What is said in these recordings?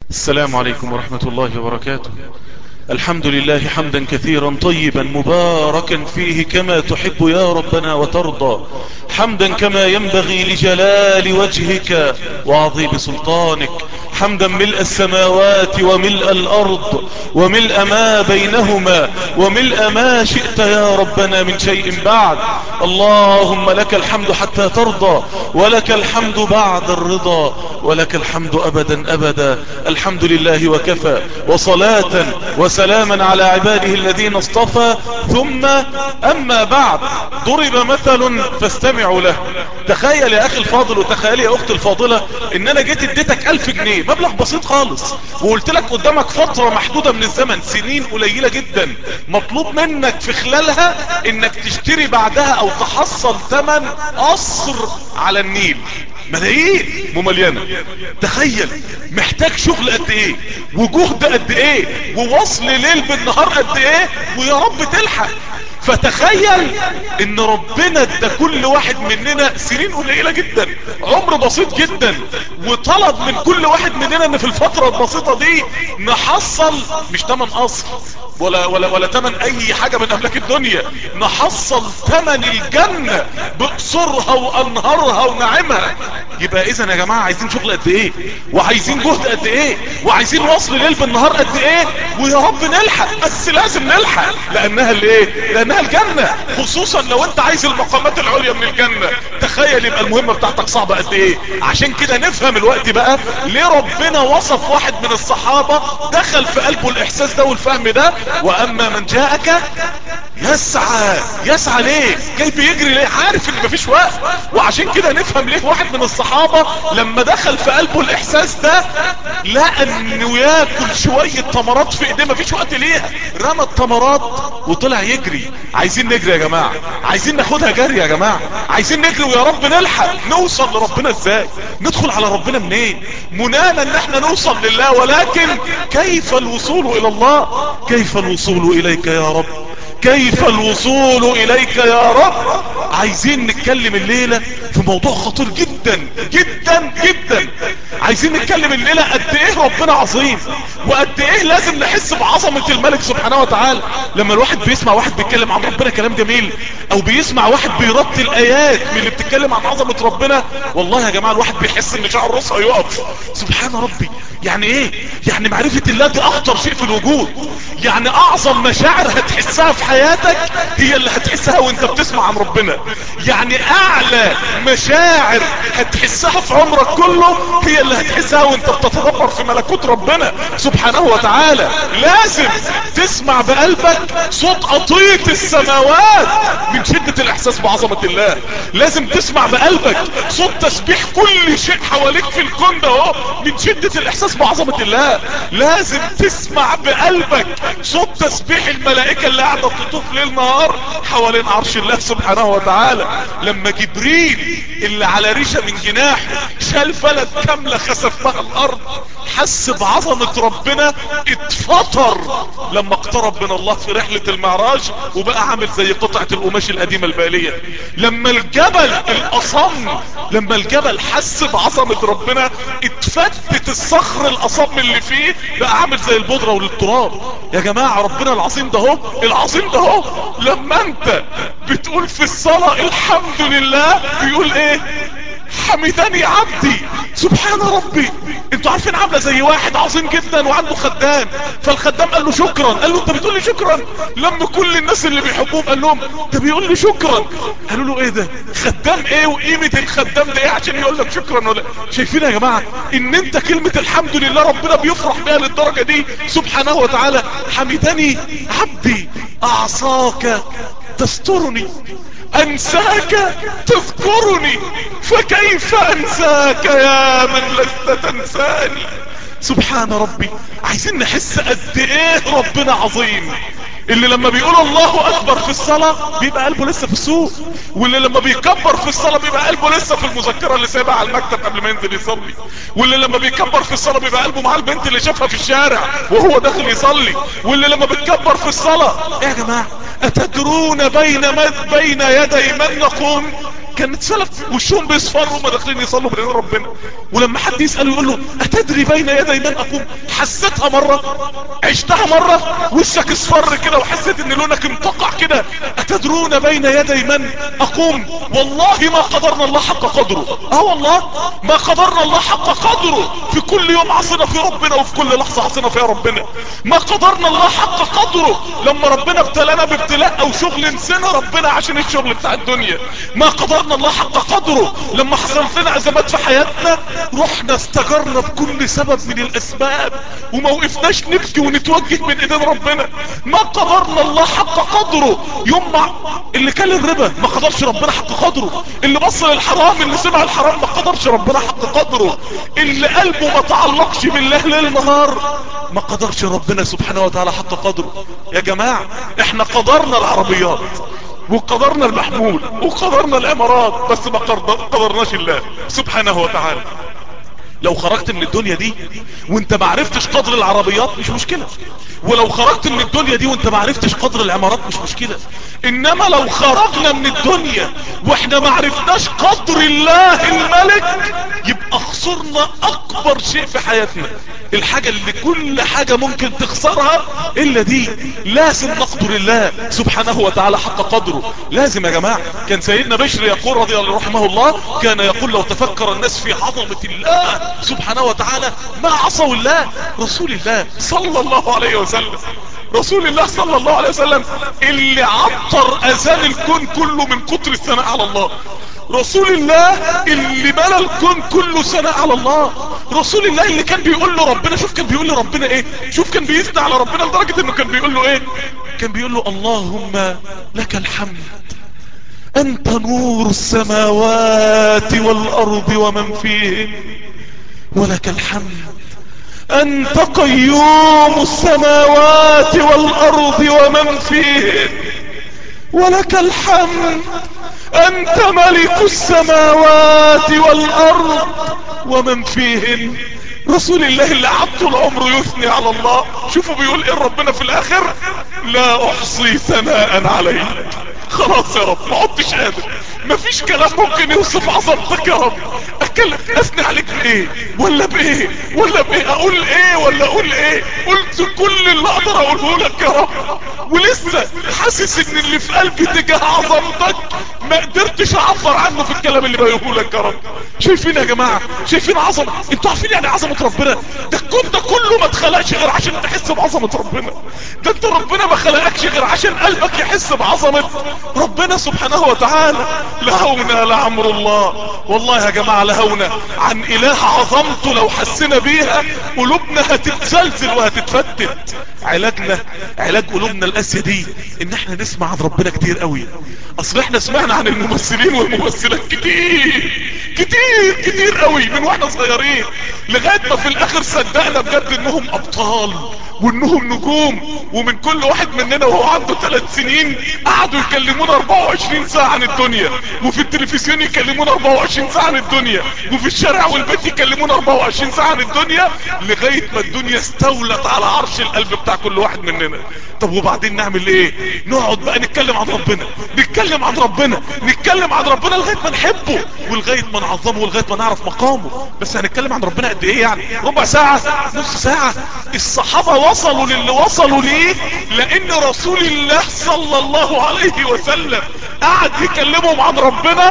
السلام عليكم ورحمة الله وبركاته الحمد لله حمدا كثيرا طيبا مباركا فيه كما تحب يا ربنا وترضى حمدا كما ينبغي لجلال وجهك وعظيم سلطانك حمدا ملء السماوات وملء الأرض وملء ما بينهما وملء ما شئت يا ربنا من شيء بعد اللهم لك الحمد حتى ترضى ولك الحمد بعد الرضا ولك الحمد أبدا أبدا الحمد لله وكفى وصلاة وسلاما على عباده الذين اصطفى ثم أما بعد ضرب مثل فاستمعوا له تخيل يا أخي الفاضل وتخيل يا أختي الفاضلة إن أنا جيت اديتك ألف جنيه مبلغ بسيط خالص وقلت لك قدامك فترة محدودة من الزمن سنين قليلة جدا مطلوب منك في خلالها انك تشتري بعدها او تحصل ثمن قصر على النيل ملايين مملينة تخيل محتاج شغل قد ايه وجهد قد ايه ووصل ليل بالنهار قد ايه ويا رب تلحق فتخيل ان ربنا ادى كل واحد مننا سنين قليلة جدا عمر بسيط جدا وطلب من كل واحد مننا ان في الفترة البسيطة دي نحصل مش تمن قصر ولا ولا ولا تمن اي حاجة من املاك الدنيا نحصل تمن الجنة بقصرها وانهارها ونعمها يبقى اذا يا جماعة عايزين شغل قد ايه وعايزين جهد قد ايه وعايزين وصل ليل بالنهار قد ايه ويا رب نلحق بس لازم نلحق لانها اللي ايه لانها الجنة خصوصا لو انت عايز المقامات العليا من الجنة تخيل يبقى المهمة بتاعتك صعبة قد ايه عشان كده نفهم الوقت بقى ليه ربنا وصف واحد من الصحابة دخل في قلبه الاحساس ده والفهم ده واما من جاءك يسعى يسعى ليه جاي بيجري ليه عارف ان مفيش وقت وعشان كده نفهم ليه واحد من الصحابة لما دخل في قلبه الاحساس ده لقى انه ياكل شوية تمرات في ايديه مفيش وقت ليها رمى التمرات وطلع يجري عايزين نجري يا جماعة عايزين ناخدها جري يا جماعة عايزين نجري ويا رب نلحق نوصل لربنا ازاي ندخل على ربنا منين منانا ان احنا نوصل لله ولكن كيف الوصول الى الله كيف الوصول اليك يا رب كيف الوصول اليك يا رب عايزين نتكلم الليلة في موضوع خطير جدا جدا جدا عايزين نتكلم الليلة قد ايه ربنا عظيم وقد ايه لازم نحس بعظمة الملك سبحانه وتعالى لما الواحد بيسمع واحد بيتكلم عن ربنا كلام جميل او بيسمع واحد بيرتل ايات من اللي بتتكلم عن عظمة ربنا والله يا جماعة الواحد بيحس ان شعر راسه هيقف سبحان ربي يعني ايه يعني معرفة الله دي اخطر شيء في الوجود يعني اعظم مشاعر هتحسها في حياتك هي اللي هتحسها وانت بتسمع عن ربنا يعني اعلى مشاعر هتحسها في عمرك كله هي اللي هتحسها وانت بتتدبر في ملكوت ربنا سبحانه وتعالى لازم تسمع بقلبك صوت قطية السماوات من شدة الاحساس بعظمة الله لازم تسمع بقلبك صوت تسبيح كل شيء حواليك في الكون ده اهو من شدة الاحساس بعظمة الله لازم تسمع بقلبك صوت تسبيح الملائكة اللي قاعدة تطوف ليل نهار حوالين عرش الله سبحانه وتعالى لما جبريل اللي على ريشة من جناحه شال فلد كاملة خسف بها الارض حس بعظمة ربنا اتفطر لما اقترب من الله في رحلة المعراج وبقى عامل زي قطعة القماش القديمة البالية لما الجبل الاصم لما الجبل حس بعظمة ربنا اتفتت الصخر الاصم اللي فيه بقى عامل زي البودرة والتراب يا جماعة ربنا العظيم ده هو العظيم ده هو لما انت بتقول في الصلاة الحمد لله بيقول ايه حمدني عبدي سبحان ربي انتوا عارفين عامله زي واحد عظيم جدا وعنده خدام فالخدام قال له شكرا قال له انت بتقول لي شكرا لما كل الناس اللي بيحبوه قال لهم انت بيقول لي شكرا قالوا له ايه ده خدام ايه وقيمه الخدام ده ايه عشان يقول لك شكرا ولا شايفين يا جماعه ان انت كلمه الحمد لله ربنا بيفرح بيها للدرجه دي سبحانه وتعالى حمدني عبدي اعصاك تسترني انساك تذكرني فكيف انساك يا من لست تنساني سبحان ربي عايزين نحس قد ايه ربنا عظيم اللي لما بيقول الله اكبر في الصلاة بيبقى قلبه لسه في السوق واللي لما بيكبر في الصلاة بيبقى قلبه لسه في المذكرة اللي سايبها على المكتب قبل ما ينزل يصلي واللي لما بيكبر في الصلاة بيبقى قلبه مع البنت اللي شافها في الشارع وهو داخل يصلي واللي لما بتكبر في الصلاة ايه يا جماعة اتدرون بين مد بين يدي من نقوم كانت سلف وشهم بيصفروا وما داخلين يصلوا بين ربنا ولما حد يسأله يقول له اتدري بين يدي من اقوم حسيتها مرة عشتها مرة وشك اصفر كده وحسيت ان لونك انتقع كده اتدرون بين يدي من اقوم والله ما قدرنا الله حق قدره اه والله ما قدرنا الله حق قدره في كل يوم عصينا في ربنا وفي كل لحظة عصينا فيها ربنا ما قدرنا الله حق قدره لما ربنا ابتلانا بابتلاء او شغل نسينا ربنا عشان الشغل بتاع الدنيا ما قدرنا الله حق قدره لما حصلت لنا ازمات في حياتنا رحنا استجرنا بكل سبب من الاسباب وما وقفناش نبكي ونتوجه من ايدين ربنا ما قدرنا الله حق قدره يوم مع اللي كان الربا ما قدرش ربنا حق قدره اللي بص للحرام اللي سمع الحرام ما قدرش ربنا حق قدره اللي قلبه ما تعلقش بالله ليل نهار ما قدرش ربنا سبحانه وتعالى حق قدره يا جماعة احنا قدرنا العربيات وقدرنا المحمول وقدرنا الامارات بس ما قدرناش الله سبحانه وتعالى لو خرجت من الدنيا دي وانت ما عرفتش قدر العربيات مش مشكلة ولو خرجت من الدنيا دي وانت ما عرفتش قدر العمارات مش مشكلة انما لو خرجنا من الدنيا واحنا ما عرفناش قدر الله الملك يبقى خسرنا اكبر شيء في حياتنا الحاجة اللي كل حاجة ممكن تخسرها الا دي لازم نقدر الله سبحانه وتعالى حق قدره لازم يا جماعة كان سيدنا بشر يقول رضي الله رحمه الله كان يقول لو تفكر الناس في عظمة الله سبحانه وتعالى ما عصوا الله رسول الله صلى الله عليه وسلم رسول الله صلى الله عليه وسلم اللي عطر اذان الكون كله من كتر الثناء على الله رسول الله اللي ملا الكون كله ثناء على الله رسول الله اللي كان بيقول له ربنا شوف كان بيقول له ربنا ايه شوف كان بيثنى على ربنا لدرجة انه كان بيقول له ايه كان بيقول له اللهم لك الحمد انت نور السماوات والارض ومن فيهن ولك الحمد انت قيوم السماوات والارض ومن فيهن ولك الحمد انت ملك السماوات والارض ومن فيهن رسول الله اللي قعد طول عمره يثني على الله شوفوا بيقول ايه ربنا في الاخر لا احصي ثناء عليك خلاص يا رب ما عدتش قادر مفيش كلام ممكن يوصف عظمتك يا رب اتكلم اثني عليك بايه ولا بايه ولا بايه اقول ايه ولا اقول ايه قلت كل اللي اقدر اقوله لك يا رب ولسه حاسس ان اللي في قلبي تجاه عظمتك ما قدرتش اعبر عنه في الكلام اللي بقوله لك يا رب شايفين يا جماعه شايفين عظمه انتوا عارفين يعني عظمه ربنا ده الكون ده كله ما اتخلقش غير عشان تحس بعظمه ربنا ده انت ربنا ما خلقكش غير عشان قلبك يحس بعظمه ربنا سبحانه وتعالى لهونا لعمر الله والله يا جماعة لهونا عن اله عظمته لو حسنا بيها قلوبنا هتتزلزل وهتتفتت علاجنا علاج قلوبنا القاسية دي ان احنا نسمع عن ربنا كتير قوي اصل احنا سمعنا عن الممثلين والممثلات كتير كتير كتير قوي من واحنا صغيرين لغاية ما في الاخر صدقنا بجد انهم ابطال وانهم نجوم ومن كل واحد مننا وهو عنده ثلاث سنين قعدوا يكلمونا 24 ساعة عن الدنيا وفي التلفزيون يكلمونا 24 ساعة عن الدنيا وفي الشارع والبيت يكلمونا 24 ساعة عن الدنيا لغاية ما الدنيا استولت على عرش القلب بتاع كل واحد مننا طب وبعدين نعمل ايه نقعد بقى نتكلم عن ربنا نتكلم عن ربنا نتكلم عن ربنا لغاية ما نحبه ولغاية ما نعظمه ولغاية ما نعرف مقامه بس هنتكلم عن ربنا قد ايه يعني ربع ساعة نص ساعة الصحابة وصلوا للي وصلوا ليه لان رسول الله صلى الله عليه وسلم قعد يكلمهم عن ربنا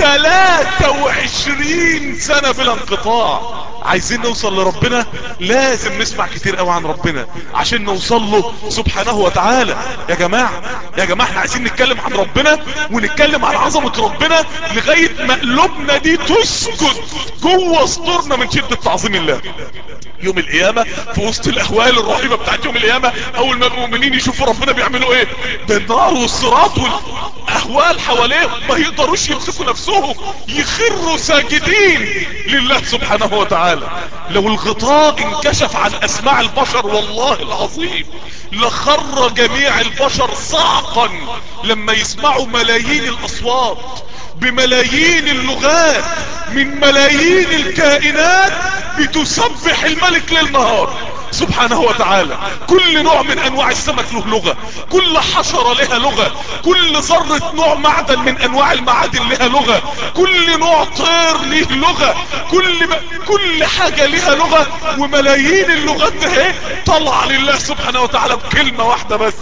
23 سنة بلا انقطاع عايزين نوصل لربنا لازم نسمع كتير قوي عن ربنا عشان نوصل له سبحانه وتعالى يا جماعة يا جماعة احنا عايزين نتكلم عن ربنا ونتكلم عن عظمة ربنا لغاية ما قلوبنا دي تسكت جوه صدورنا من شدة تعظيم الله يوم القيامة في وسط الاهوال الرهيبة بتاعت يوم القيامة اول ما المؤمنين يشوفوا ربنا بيعملوا ايه ده النار والصراط والاهوال حواليهم ما يقدروش يمسكوا نفسهم يخروا ساجدين لله سبحانه وتعالى لو الغطاء انكشف عن اسماع البشر والله العظيم لخر جميع البشر صعقا لما يسمعوا ملايين الاصوات بملايين اللغات من ملايين الكائنات بتسبح الملك للنهار سبحانه وتعالى كل نوع من انواع السمك له لغة كل حشرة لها لغة كل ذرة نوع معدن من انواع المعادن لها لغة كل نوع طير ليه لغة كل م... كل حاجة لها لغة وملايين اللغات ده طلع لله سبحانه وتعالى بكلمة واحدة بس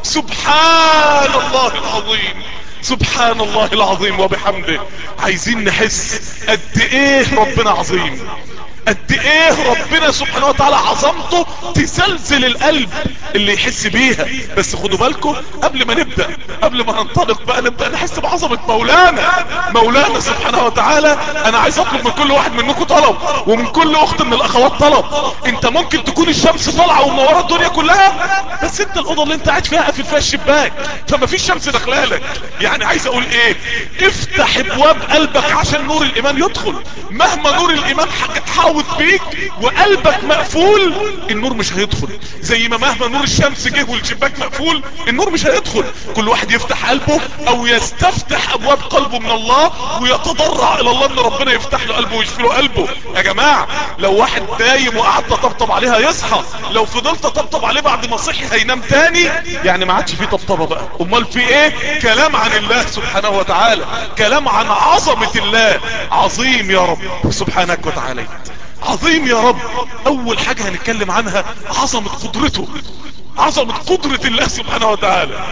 سبحان الله العظيم سبحان الله العظيم وبحمده عايزين نحس قد ايه ربنا عظيم قد ايه ربنا سبحانه وتعالى عظمته تزلزل القلب اللي يحس بيها بس خدوا بالكم قبل ما نبدأ قبل ما ننطلق بقى نبدأ نحس بعظمة مولانا مولانا سبحانه وتعالى انا عايز اطلب من كل واحد منكم طلب ومن كل اخت من الاخوات طلب انت ممكن تكون الشمس طالعه ومنوره الدنيا كلها بس انت الاوضه اللي انت قاعد فيها قافل فيها الشباك فما فيش شمس داخلالك يعني عايز اقول ايه افتح ابواب قلبك عشان نور الايمان يدخل مهما نور الايمان حاول محاوط بيك وقلبك مقفول النور مش هيدخل زي ما مهما نور الشمس جه والشباك مقفول النور مش هيدخل كل واحد يفتح قلبه او يستفتح ابواب قلبه من الله ويتضرع الى الله ان ربنا يفتح له قلبه ويشفي له قلبه يا جماعة لو واحد دايم وقعدت طبطب عليها يصحى لو فضلت طبطب عليه بعد ما صحي هينام تاني يعني ما عادش فيه طبطبة بقى امال في ايه كلام عن الله سبحانه وتعالى كلام عن عظمة الله عظيم يا رب سبحانك وتعالى عظيم يا رب اول حاجة هنتكلم عنها عظمة قدرته عظمة قدرة الله سبحانه وتعالى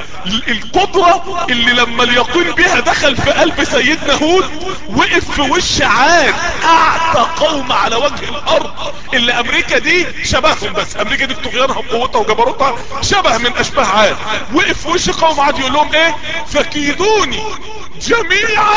القدرة اللي لما اليقين بها دخل في قلب سيدنا هود وقف في وش عاد اعتى قوم على وجه الارض اللي امريكا دي شبههم بس امريكا دي بطغيانها وقوتها وجبروتها شبه من اشباه عاد وقف في وش قوم عاد يقول لهم ايه فكيدوني جميعا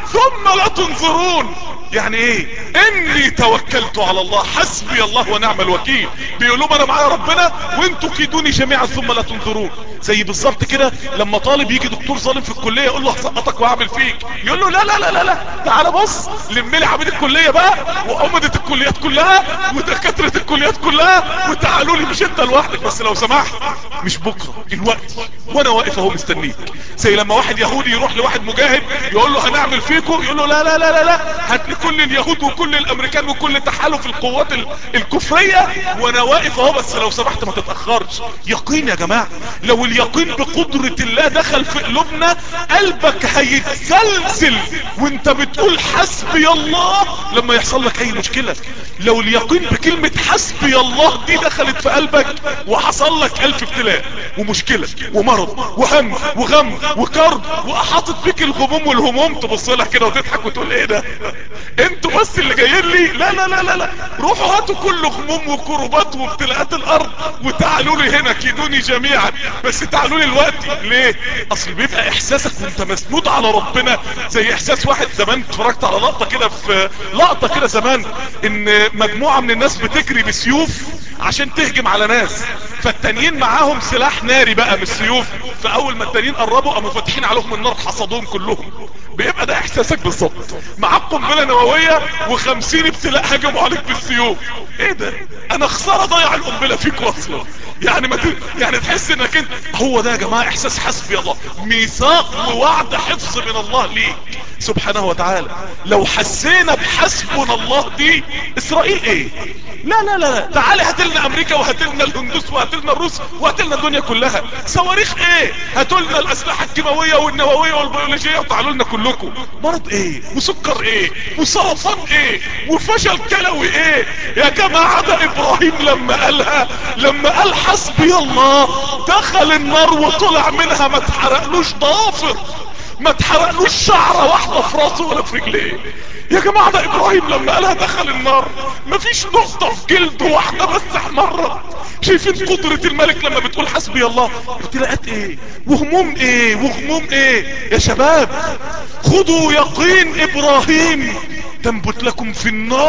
ثم لا تنظرون يعني ايه اني توكلت على الله حسبي الله ونعم الوكيل بيقول لهم انا معايا ربنا وانتوا كيدوني جميعا ثم لا تنظرون زي بالظبط كده لما طالب يجي دكتور ظالم في الكليه يقول له هسقطك واعمل فيك يقول له لا لا لا لا لا تعالى بص لم لي عميد الكليه بقى وعمدة الكليات كلها ودكاتره الكليات كلها وتعالوا لي مش انت لوحدك بس لو سمحت مش بكره الوقت وانا واقف اهو مستنيك زي لما واحد يهودي يروح لواحد مجاهد يقول له هنعمل فيكم يقول له لا لا لا لا لا هات لي كل اليهود وكل الامريكان وكل تحالف القوات الكفريه وانا واقف اهو بس لو سمحت ما تتاخرش يقين يا جماعه لو اليقين بقدرة الله دخل في قلوبنا قلبك هيتزلزل وانت بتقول حسبي الله لما يحصل لك اي مشكلة لو اليقين بكلمة حسبي الله دي دخلت في قلبك وحصل لك الف ابتلاء ومشكلة ومرض وهم وغم وكرب واحاطت بيك الغموم والهموم تبص لها كده وتضحك وتقول ايه ده انتوا بس اللي جايين لي لا لا لا لا لا روحوا هاتوا كل غموم وكربات وابتلاءات الارض وتعالوا لي هنا كيدوني جميعا بس تعالوا لي الوقت ليه اصل بيبقى احساسك وانت مسنود على ربنا زي احساس واحد زمان اتفرجت على لقطة كده في لقطة كده زمان ان مجموعة من الناس بتجري بسيوف عشان تهجم على ناس فالتانيين معاهم سلاح ناري بقى مش سيوف فاول ما التانيين قربوا قاموا فاتحين عليهم النار حصدوهم كلهم بيبقى ده احساسك بالظبط معاك قنبله نوويه وخمسين ابتلاء هجموا عليك بالسيوف ايه ده انا خساره ضيع القنبله فيك اصلا يعني ما ت... يعني تحس انك انت هو ده يا جماعه احساس حسبي الله ميثاق ووعد حفظ من الله ليك سبحانه وتعالى لو حسينا بحسبنا الله دي اسرائيل ايه لا لا لا تعالي هات لنا امريكا وهات لنا الهندوس وهات لنا الروس وهات لنا الدنيا كلها صواريخ ايه هاتوا لنا الاسلحه الكيماويه والنوويه والبيولوجيه وتعالوا لنا كلكم مرض ايه وسكر ايه وسرطان ايه وفشل كلوي ايه يا جماعه ده ابراهيم لما قالها لما قال حسبي الله دخل النار وطلع منها ما اتحرقلوش ضافر ما اتحرقلوش شعرة واحدة في راسه ولا في رجليه يا جماعة ده ابراهيم لما قالها دخل النار مفيش نقطة في جلده واحدة بس احمرت شايفين قدرة الملك لما بتقول حسبي الله ابتلاءات ايه وهموم ايه وغموم ايه يا شباب خدوا يقين ابراهيم تنبت لكم في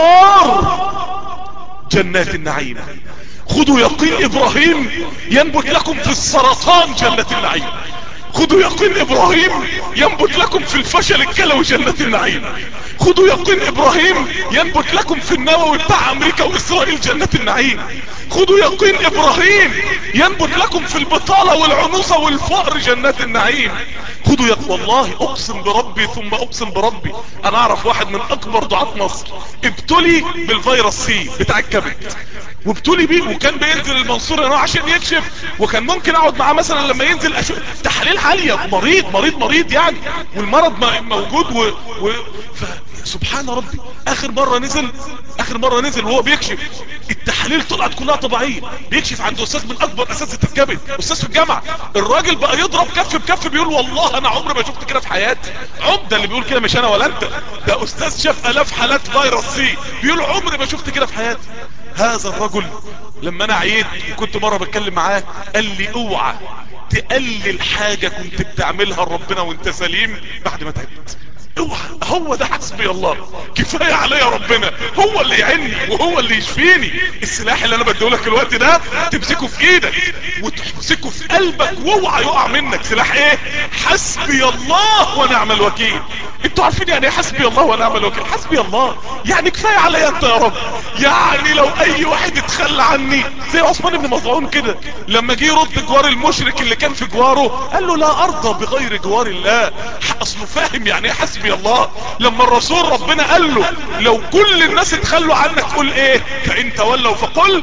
النار جنات النعيم خدوا يقين ابراهيم ينبت لكم في السرطان جنة النعيم خدوا يقين ابراهيم ينبت لكم في الفشل الكلوي جنة النعيم خدوا يقين ابراهيم ينبت لكم في النووي بتاع امريكا واسرائيل جنة النعيم خدوا يقين ابراهيم ينبت لكم في البطالة والعنوسة والفقر جنات النعيم خدوا يقين والله اقسم بربي ثم اقسم بربي انا اعرف واحد من اكبر دعاة مصر ابتلي بالفيروس سي بتاع الكبد وبتولي بيه وكان بينزل المنصور هنا عشان يكشف وكان ممكن اقعد معاه مثلا لما ينزل أشوف تحاليل عالية مريض مريض مريض يعني والمرض موجود و... و... ف... سبحان ربي اخر مرة نزل اخر مرة نزل وهو بيكشف التحاليل طلعت كلها طبيعية بيكشف عند استاذ من اكبر اساتذة الكبد استاذ في الجامعة الراجل بقى يضرب كف بكف بيقول والله انا عمري ما شفت كده في حياتي عمدة اللي بيقول كده مش انا ولا انت ده استاذ شاف الاف حالات فيروس سي بيقول عمري ما شفت كده في حياتي هذا الرجل لما انا عييت وكنت مرة بتكلم معاه قال لي اوعى تقلل حاجة كنت بتعملها لربنا وانت سليم بعد ما تعبت اوعى هو ده حسبي الله كفاية عليا ربنا هو اللي يعني وهو اللي يشفيني السلاح اللي انا بديهولك الوقت ده تمسكه في ايدك وتمسكه في قلبك واوعى يقع منك سلاح ايه حسبي الله ونعم الوكيل انتوا عارفين يعني ايه حسبي الله ونعم الوكيل حسبي الله يعني كفاية عليا انت يا رب يعني لو اي واحد اتخلى عني زي عثمان بن مظعون كده لما جه يرد جوار المشرك اللي كان في جواره قال له لا ارضى بغير جوار الله اصله فاهم يعني ايه حسبي الله لما الرسول ربنا قال له لو كل الناس اتخلوا عنك قول ايه فان تولوا فقل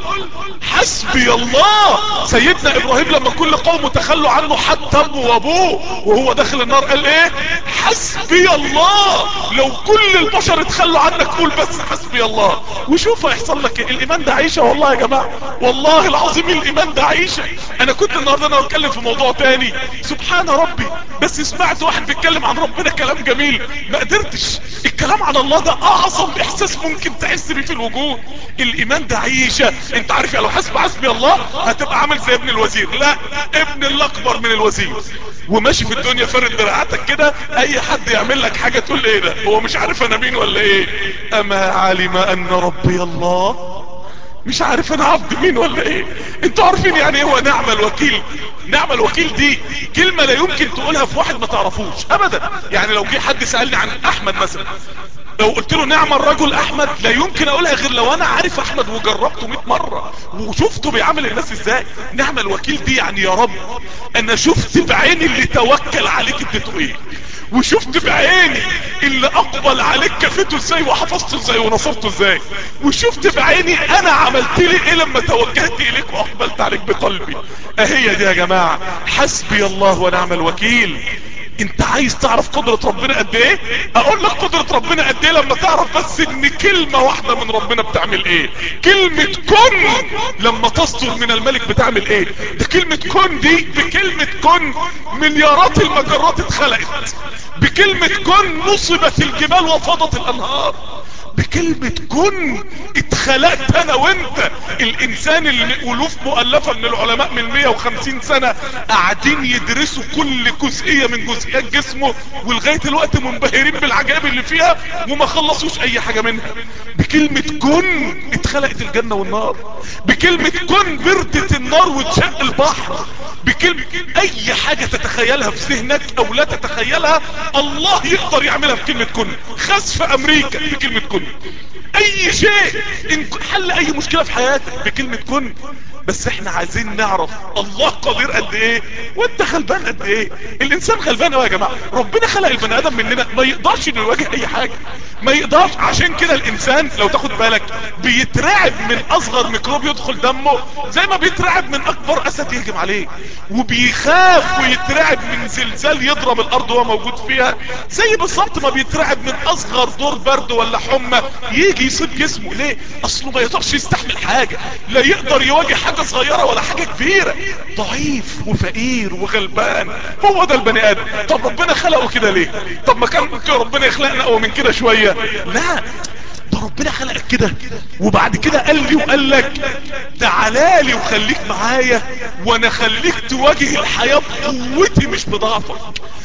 حسبي الله سيدنا ابراهيم لما كل قومه تخلوا عنه حتى امه وابوه وهو داخل النار قال ايه حسبي الله لو كل البشر اتخلوا عنك قول بس حسبي الله وشوف هيحصل لك ايه الايمان ده عيشه والله يا جماعه والله العظيم الايمان ده عيشه انا كنت النهارده انا بتكلم في موضوع تاني سبحان ربي بس سمعت واحد بيتكلم عن ربنا كلام جميل ما قدرتش الكلام عن الله ده اعظم احساس ممكن تحس بيه في الوجود الايمان ده عيشه انت عارف لو حسب حسبي الله هتبقى عامل زي ابن الوزير لا ابن اللي اكبر من الوزير وماشي في الدنيا فرد دراعاتك كده اي حد يعمل لك حاجه تقول ايه ده هو مش عارف انا مين ولا ايه اما علم ان ربي الله مش عارف انا عبد مين ولا ايه انتوا عارفين يعني ايه هو نعم الوكيل نعم الوكيل دي كلمة لا يمكن تقولها في واحد ما تعرفوش ابدا يعني لو جه حد سألني عن احمد مثلا لو قلت له نعم الرجل احمد لا يمكن اقولها غير لو انا عارف احمد وجربته 100 مرة وشفته بيعمل الناس ازاي نعم الوكيل دي يعني يا رب انا شفت بعيني اللي توكل عليك اديته ايه وشفت بعيني اللي اقبل عليك كفته ازاي وحفظته ازاي ونصرته ازاي وشفت بعيني انا عملت لي ايه لما توجهت اليك واقبلت عليك بقلبي اهي دي يا جماعة حسبي الله ونعم الوكيل انت عايز تعرف قدرة ربنا قد ايه اقول لك قدرة ربنا قد ايه لما تعرف بس ان كلمة واحدة من ربنا بتعمل ايه كلمة كن لما تصدر من الملك بتعمل ايه ده كلمة كن دي بكلمة كن مليارات المجرات اتخلقت بكلمة كن نصبت الجبال وفضت الانهار بكلمة كن اتخلقت انا وانت الانسان اللي الوف مؤلفة من العلماء من 150 سنة قاعدين يدرسوا كل جزئية من جزئيات جسمه ولغاية الوقت منبهرين بالعجائب اللي فيها وما خلصوش اي حاجة منها بكلمة كن اتخلقت الجنة والنار بكلمة كن بردت النار واتشق البحر بكلمة اي حاجة تتخيلها في ذهنك او لا تتخيلها الله يقدر يعملها بكلمة كن خسف امريكا بكلمة كن اي شيء إن حل اي مشكلة في حياتك بكلمة كن بس احنا عايزين نعرف الله قدير قد ايه وانت غلبان قد ايه الانسان غلبان يا جماعة ربنا خلق البني ادم مننا ما يقدرش انه يواجه اي حاجة ما يقدرش عشان كده الانسان لو تاخد بالك بيترعب من اصغر ميكروب يدخل دمه زي ما بيترعب من اكبر اسد يهجم عليه وبيخاف ويترعب من زلزال يضرب الارض وهو موجود فيها زي بالظبط ما بيترعب من اصغر دور برد ولا حمى يجي يصيب جسمه ليه اصله ما يقدرش يستحمل حاجة لا يقدر يواجه حاجة صغيرة ولا حاجة كبيرة ضعيف وفقير وغلبان هو ده البني ادم طب ربنا خلقه كده ليه طب ما كان ربنا يخلقنا اقوى من كده شوية لا ده ربنا خلقك كده وبعد كده قال لي وقال لك تعالالي وخليك معايا وانا خليك تواجه الحياة بقوتي مش بضعفك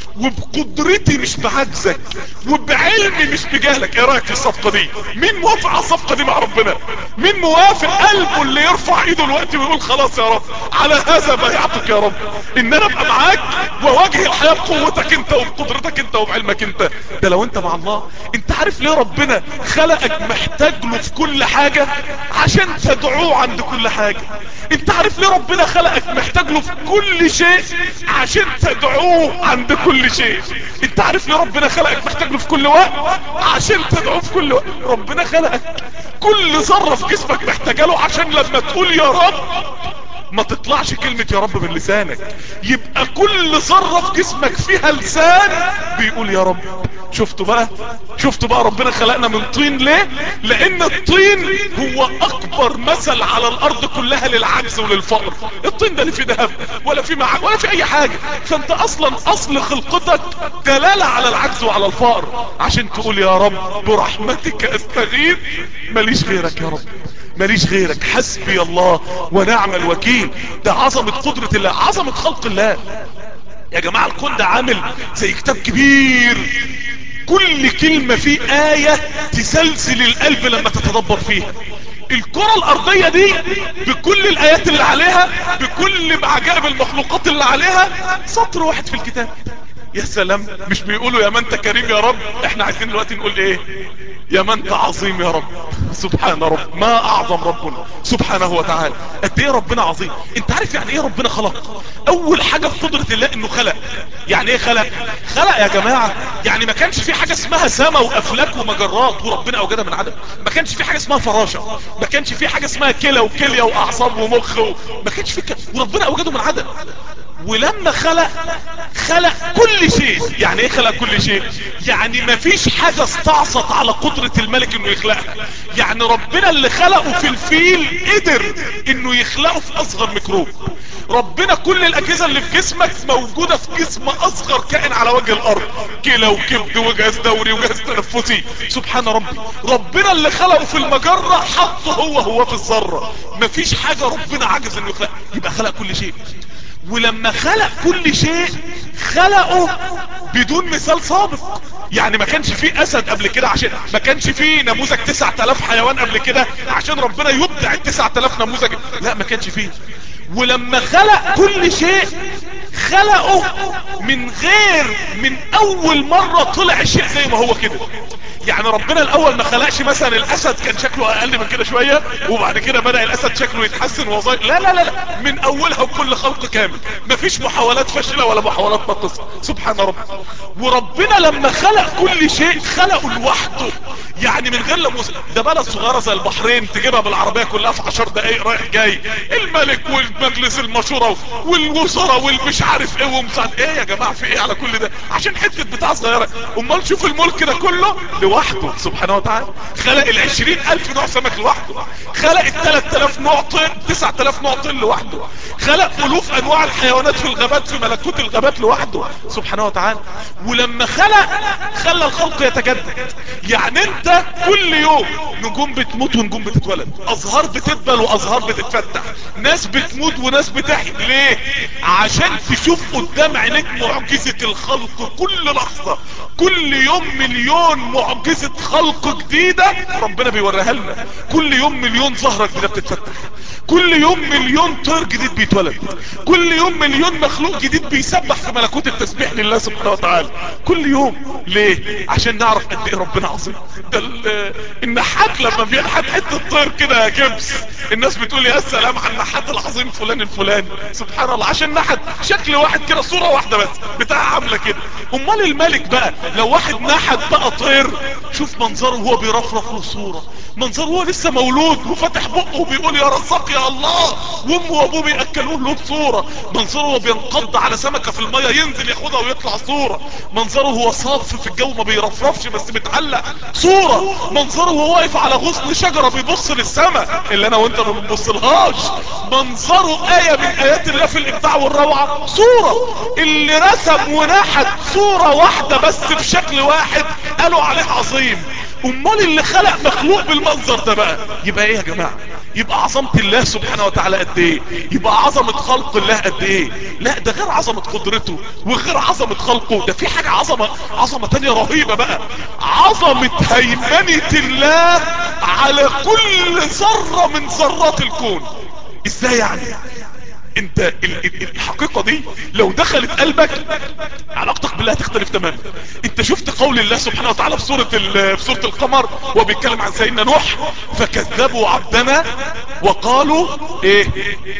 وبقدرتي مش بعجزك وبعلمي مش بجهلك ايه رايك في الصفقة دي مين موافق على الصفقة دي مع ربنا مين موافق قلبه اللي يرفع ايده الوقت ويقول خلاص يا رب على هذا بايعتك يا رب ان انا ابقى معاك واواجه الحياة بقوتك انت وبقدرتك انت وبعلمك انت ده لو انت مع الله انت عارف ليه ربنا خلقك محتاج له في كل حاجة عشان تدعوه عند كل حاجة انت عارف ليه ربنا خلقك محتاج له في كل شيء عشان تدعوه عند كل كل شيء انت عارف ليه ربنا خلقك محتاج له في كل وقت عشان تدعو في كل وقت ربنا خلقك كل ذره في جسمك محتاجه له عشان لما تقول يا رب ما تطلعش كلمة يا رب من لسانك يبقى كل ذرة في جسمك فيها لسان بيقول يا رب شفتوا بقى شفتوا بقى ربنا خلقنا من طين ليه لان الطين هو اكبر مثل على الارض كلها للعجز وللفقر الطين ده لا في ذهب ولا في معاد ولا في اي حاجة فانت اصلا اصل خلقتك دلالة على العجز وعلى الفقر عشان تقول يا رب برحمتك استغيث ماليش غيرك يا رب ماليش غيرك حسبي الله ونعم الوكيل ده عظمة قدرة الله عظمة خلق الله يا جماعة الكون ده عامل زي كتاب كبير كل كلمة فيه آية تسلسل القلب لما تتدبر فيها الكرة الارضية دي بكل الايات اللي عليها بكل عجائب المخلوقات اللي عليها سطر واحد في الكتاب يا سلام مش بيقولوا يا من انت كريم يا رب احنا عايزين دلوقتي نقول ايه يا من انت عظيم يا رب سبحان رب ما اعظم ربنا سبحانه وتعالى قد ايه ربنا عظيم انت عارف يعني ايه ربنا خلق اول حاجة في قدرة الله انه خلق يعني ايه خلق خلق يا جماعة يعني ما كانش في حاجة اسمها سما وافلاك ومجرات وربنا اوجدها من عدم ما كانش في حاجة اسمها فراشة ما كانش في حاجة اسمها كلى وكلية واعصاب ومخ و... ما كانش في ك... وربنا اوجده من عدم ولما خلق خلق كل شيء يعني ايه خلق كل شيء يعني ما فيش حاجة استعصت على قدرة الملك انه يخلقها يعني ربنا اللي خلقه في الفيل قدر انه يخلقه في اصغر ميكروب ربنا كل الاجهزة اللي في جسمك موجودة في جسم اصغر كائن على وجه الارض كلى وكبد وجهاز دوري وجهاز تنفسي سبحان ربي ربنا اللي خلقه في المجرة حطه هو هو في الذرة مفيش حاجة ربنا عجز انه يخلق يبقى خلق كل شيء ولما خلق كل شيء خلقه بدون مثال سابق يعني ما كانش فيه اسد قبل كده عشان ما كانش فيه نموذج 9000 حيوان قبل كده عشان ربنا يبدع ال 9000 نموذج لا ما كانش فيه ولما خلق كل شيء خلقه من غير من اول مرة طلع الشيء زي ما هو كده يعني ربنا الاول ما خلقش مثلا الاسد كان شكله اقل من كده شوية وبعد كده بدأ الاسد شكله يتحسن وظايف لا لا لا لا من اولها وكل خلق كامل مفيش محاولات فاشلة ولا محاولات متصل سبحان رب وربنا لما خلق كل شيء خلقه لوحده يعني من غير لموسى ده بلد صغيرة زي البحرين تجيبها بالعربية كلها في عشر دقايق رايح جاي الملك والمجلس المشورة والوزراء والمش عارف ايه ومساعد ايه يا جماعة في ايه على كل ده عشان حتة بتاع صغيرة امال شوف الملك ده كله لوحده سبحانه وتعالى خلق العشرين الف نوع سمك لوحده خلق التلات الاف نوع طير تسعة الاف نوع طير لوحده خلق الوف انواع الحيوانات في الغابات في ملكوت الغابات لوحده سبحانه وتعالى ولما خلق خلى الخلق يتجدد يعني انت كل يوم نجوم بتموت ونجوم بتتولد ازهار بتدبل وازهار بتتفتح ناس بتموت وناس بتحيي ليه عشان تشوف قدام عينيك معجزة الخلق كل لحظة كل يوم مليون معجزة خلق جديدة ربنا بيوريها لنا كل يوم مليون زهرة جديدة بتتفتح كل يوم مليون طير جديد بيتولد كل يوم مليون مخلوق جديد بيسبح في ملكوت التسبيح لله سبحانه وتعالى كل يوم ليه عشان نعرف قد ايه ربنا عظيم ده النحات لما بينحت حته طير كده يا كبس الناس بتقول يا سلام على النحات العظيم فلان الفلاني سبحان الله عشان نحت شكل واحد كده صوره واحده بس بتاع عامله كده امال الملك بقى لو واحد نحت بقى طير شوف منظره وهو بيرفرف له صوره منظره هو لسه مولود وفتح بقه وبيقول يا رزاق يا الله وامه وابوه بياكلوه له صوره منظره وهو بينقض على سمكه في الميه ينزل ياخدها ويطلع صوره منظره هو صاف في الجو ما بيرفرفش بس متعلق صوره منظره وهو واقف على غصن شجره بيبص للسماء اللي انا وانت ما بنبصلهاش منظره ايه من ايات الله في الابداع والروعه صوره اللي رسم ونحت صوره واحده بس بشكل واحد قالوا عليه عظيم امال اللي خلق مخلوق بالمنظر ده بقى يبقى ايه يا جماعة يبقى عظمة الله سبحانه وتعالى قد ايه يبقى عظمة خلق الله قد ايه لا ده غير عظمة قدرته وغير عظمة خلقه ده في حاجة عظمة عظمة تانية رهيبة بقى عظمة هيمنة الله على كل ذرة من ذرات الكون ازاي يعني انت ال ال الحقيقة دي لو دخلت قلبك علاقتك بالله هتختلف تماما انت شفت قول الله سبحانه وتعالى في سورة في سورة القمر وهو بيتكلم عن سيدنا نوح فكذبوا عبدنا وقالوا ايه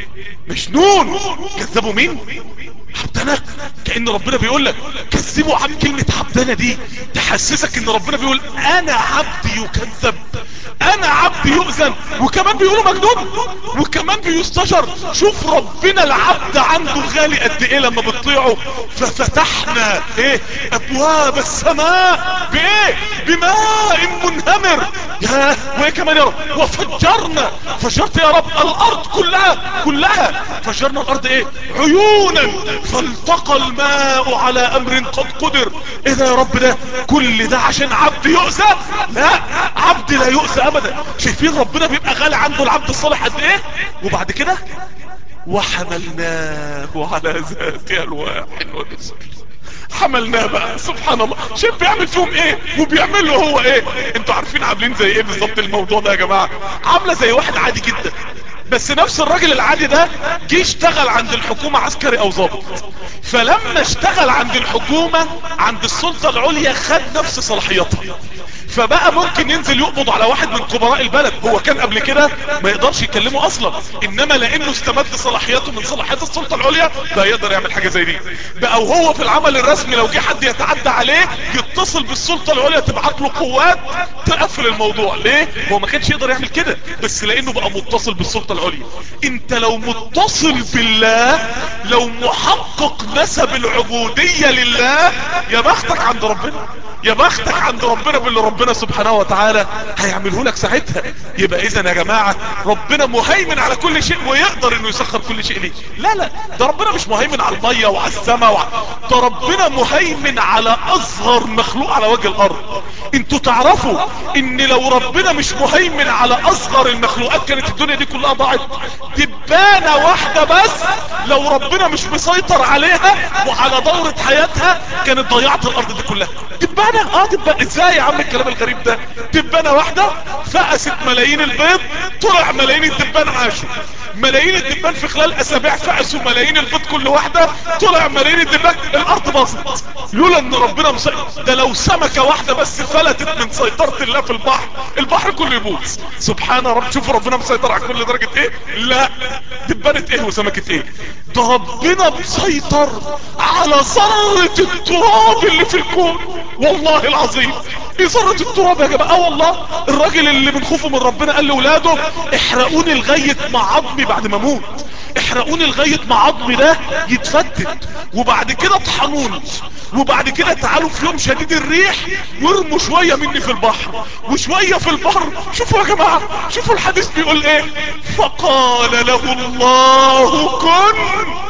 مجنون كذبوا مين عبدنا كأن ربنا بيقول لك كذبوا عن كلمة عبدنا دي تحسسك ان ربنا بيقول انا عبدي يكذب انا عبدي يؤذن وكمان بيقولوا مجنون وكمان بيستجر شوف ربنا العبد عنده غالي قد ايه لما بتطيعه ففتحنا ايه ابواب السماء بايه بماء منهمر يا وايه كمان يا رب وفجرنا فجرت يا رب الارض كلها كلها فجرنا الارض ايه عيونا فالتقى الماء على امر قد قدر ايه ده يا رب ده كل ده عشان عبد يؤذى لا عبد لا يؤذى ابدا شايفين ربنا بيبقى غالي عنده العبد الصالح قد ايه وبعد كده وحملناه على ذات الواح ونسر حملناه بقى سبحان الله شوف بيعمل فيهم ايه وبيعمل له هو ايه انتوا عارفين عاملين زي ايه بالظبط الموضوع ده يا جماعه عامله زي واحد عادي جدا بس نفس الراجل العادي ده جه اشتغل عند الحكومة عسكري او ضابط فلما اشتغل عند الحكومة عند السلطة العليا خد نفس صلاحياتها فبقى ممكن ينزل يقبض على واحد من كبراء البلد هو كان قبل كده ما يقدرش يكلمه اصلا انما لانه استمد صلاحياته من صلاحيات السلطة العليا بقى يقدر يعمل حاجة زي دي بقى وهو في العمل الرسمي لو جه حد يتعدى عليه يتصل بالسلطة العليا تبعت له قوات تقفل الموضوع ليه هو ما كانش يقدر يعمل كده بس لانه بقى متصل بالسلطة العليا انت لو متصل بالله لو محقق نسب العبودية لله يا بختك عند ربنا يا بختك عند ربنا باللي ربنا سبحانه وتعالى هيعمله لك ساعتها يبقى اذا يا جماعة ربنا مهيمن على كل شيء ويقدر انه يسخر كل شيء ليه لا لا ده ربنا مش مهيمن على المية وعلى السماء وع... ده ربنا مهيمن على اصغر مخلوق على وجه الارض انتوا تعرفوا ان لو ربنا مش مهيمن على اصغر المخلوقات كانت الدنيا دي كلها ضاعت دبانة واحدة بس لو ربنا مش مسيطر عليها وعلى دورة حياتها كانت ضيعت الارض دي كلها دبانة اه دبانة ازاي يا عم الكلام الغريب ده دبانة واحدة فقست ملايين البيض طلع ملايين الدبان عاشوا ملايين الدبان في خلال اسابيع فقسوا ملايين البيض كل واحدة طلع ملايين الدبان الارض باظت لولا ان ربنا مسيطر ده لو سمكة واحدة بس فلتت من سيطرة الله في البحر البحر كله يبوظ سبحان رب شوفوا ربنا مسيطر على كل درجة ايه لا دبانة ايه وسمكة ايه ده ربنا مسيطر على ذرة التراب اللي في الكون والله العظيم ايه ذرة التراب يا جماعة اه والله الراجل اللي من خوفه من ربنا قال لاولاده احرقوني لغاية مع عظمي بعد ما اموت احرقوني لغاية ما عظمي ده يتفتت وبعد كده اطحنوني وبعد كده تعالوا في يوم شديد الريح وارموا شوية مني في البحر وشوية في البحر شوفوا يا جماعة شوفوا الحديث بيقول ايه فقال له الله كن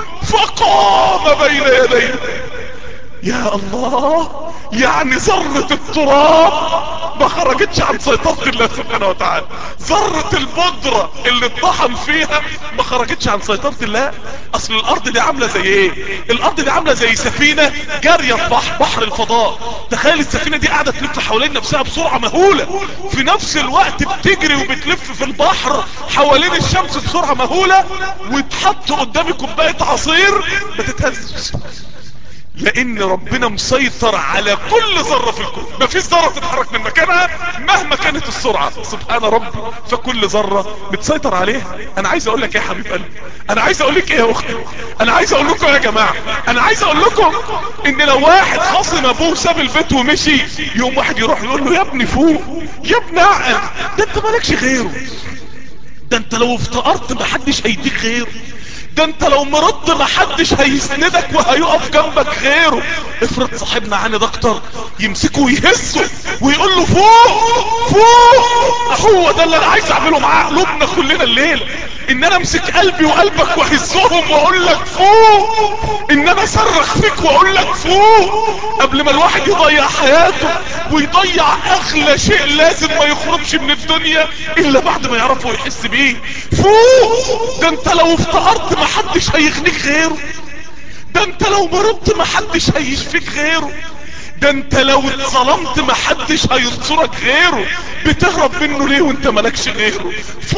فقام بين يديه يا الله يعني ذرة التراب ما خرجتش عن سيطرة الله سبحانه وتعالى ذرة البودرة اللي اتطحن فيها ما خرجتش عن سيطرة الله اصل الارض دي عاملة زي ايه الارض دي عاملة زي سفينة جارية في بحر, بحر الفضاء تخيل السفينة دي قاعدة تلف حوالين نفسها بسرعة مهولة في نفس الوقت بتجري وبتلف في البحر حوالين الشمس بسرعة مهولة وتحط قدامي كوباية عصير ما تتهزش لان ربنا مسيطر على كل ذرة في الكون مفيش ذرة تتحرك من مكانها مهما كانت السرعة سبحان ربي فكل ذرة متسيطر عليها انا عايز اقول لك ايه يا حبيب قلبي انا عايز اقول لك ايه يا اختي انا عايز اقول لكم يا جماعة انا عايز اقول لكم ان لو واحد خاصم ابوه ساب البيت ومشي يوم واحد يروح يقول له يا ابني فوق يا ابني اعقل ده انت مالكش غيره ده انت لو افتقرت محدش هيديك غيره ده انت لو مرضت محدش هيسندك وهيقف جنبك غيره افرض صاحبنا عاني دكتور يمسكه ويهزه ويقول له فوق فوق هو ده اللي انا عايز اعمله مع قلوبنا كلنا الليله ان انا امسك قلبي وقلبك واهزهم واقول لك فوق ان انا اصرخ فيك واقول لك فوق قبل ما الواحد يضيع حياته ويضيع اغلى شيء لازم ما يخرجش من الدنيا الا بعد ما يعرفه ويحس بيه فوق ده انت لو افتقرت محدش هيغنيك غيره ده انت لو مرضت محدش هيشفيك غيره ده انت لو اتظلمت محدش هينصرك غيره بتهرب منه ليه وانت مالكش غيره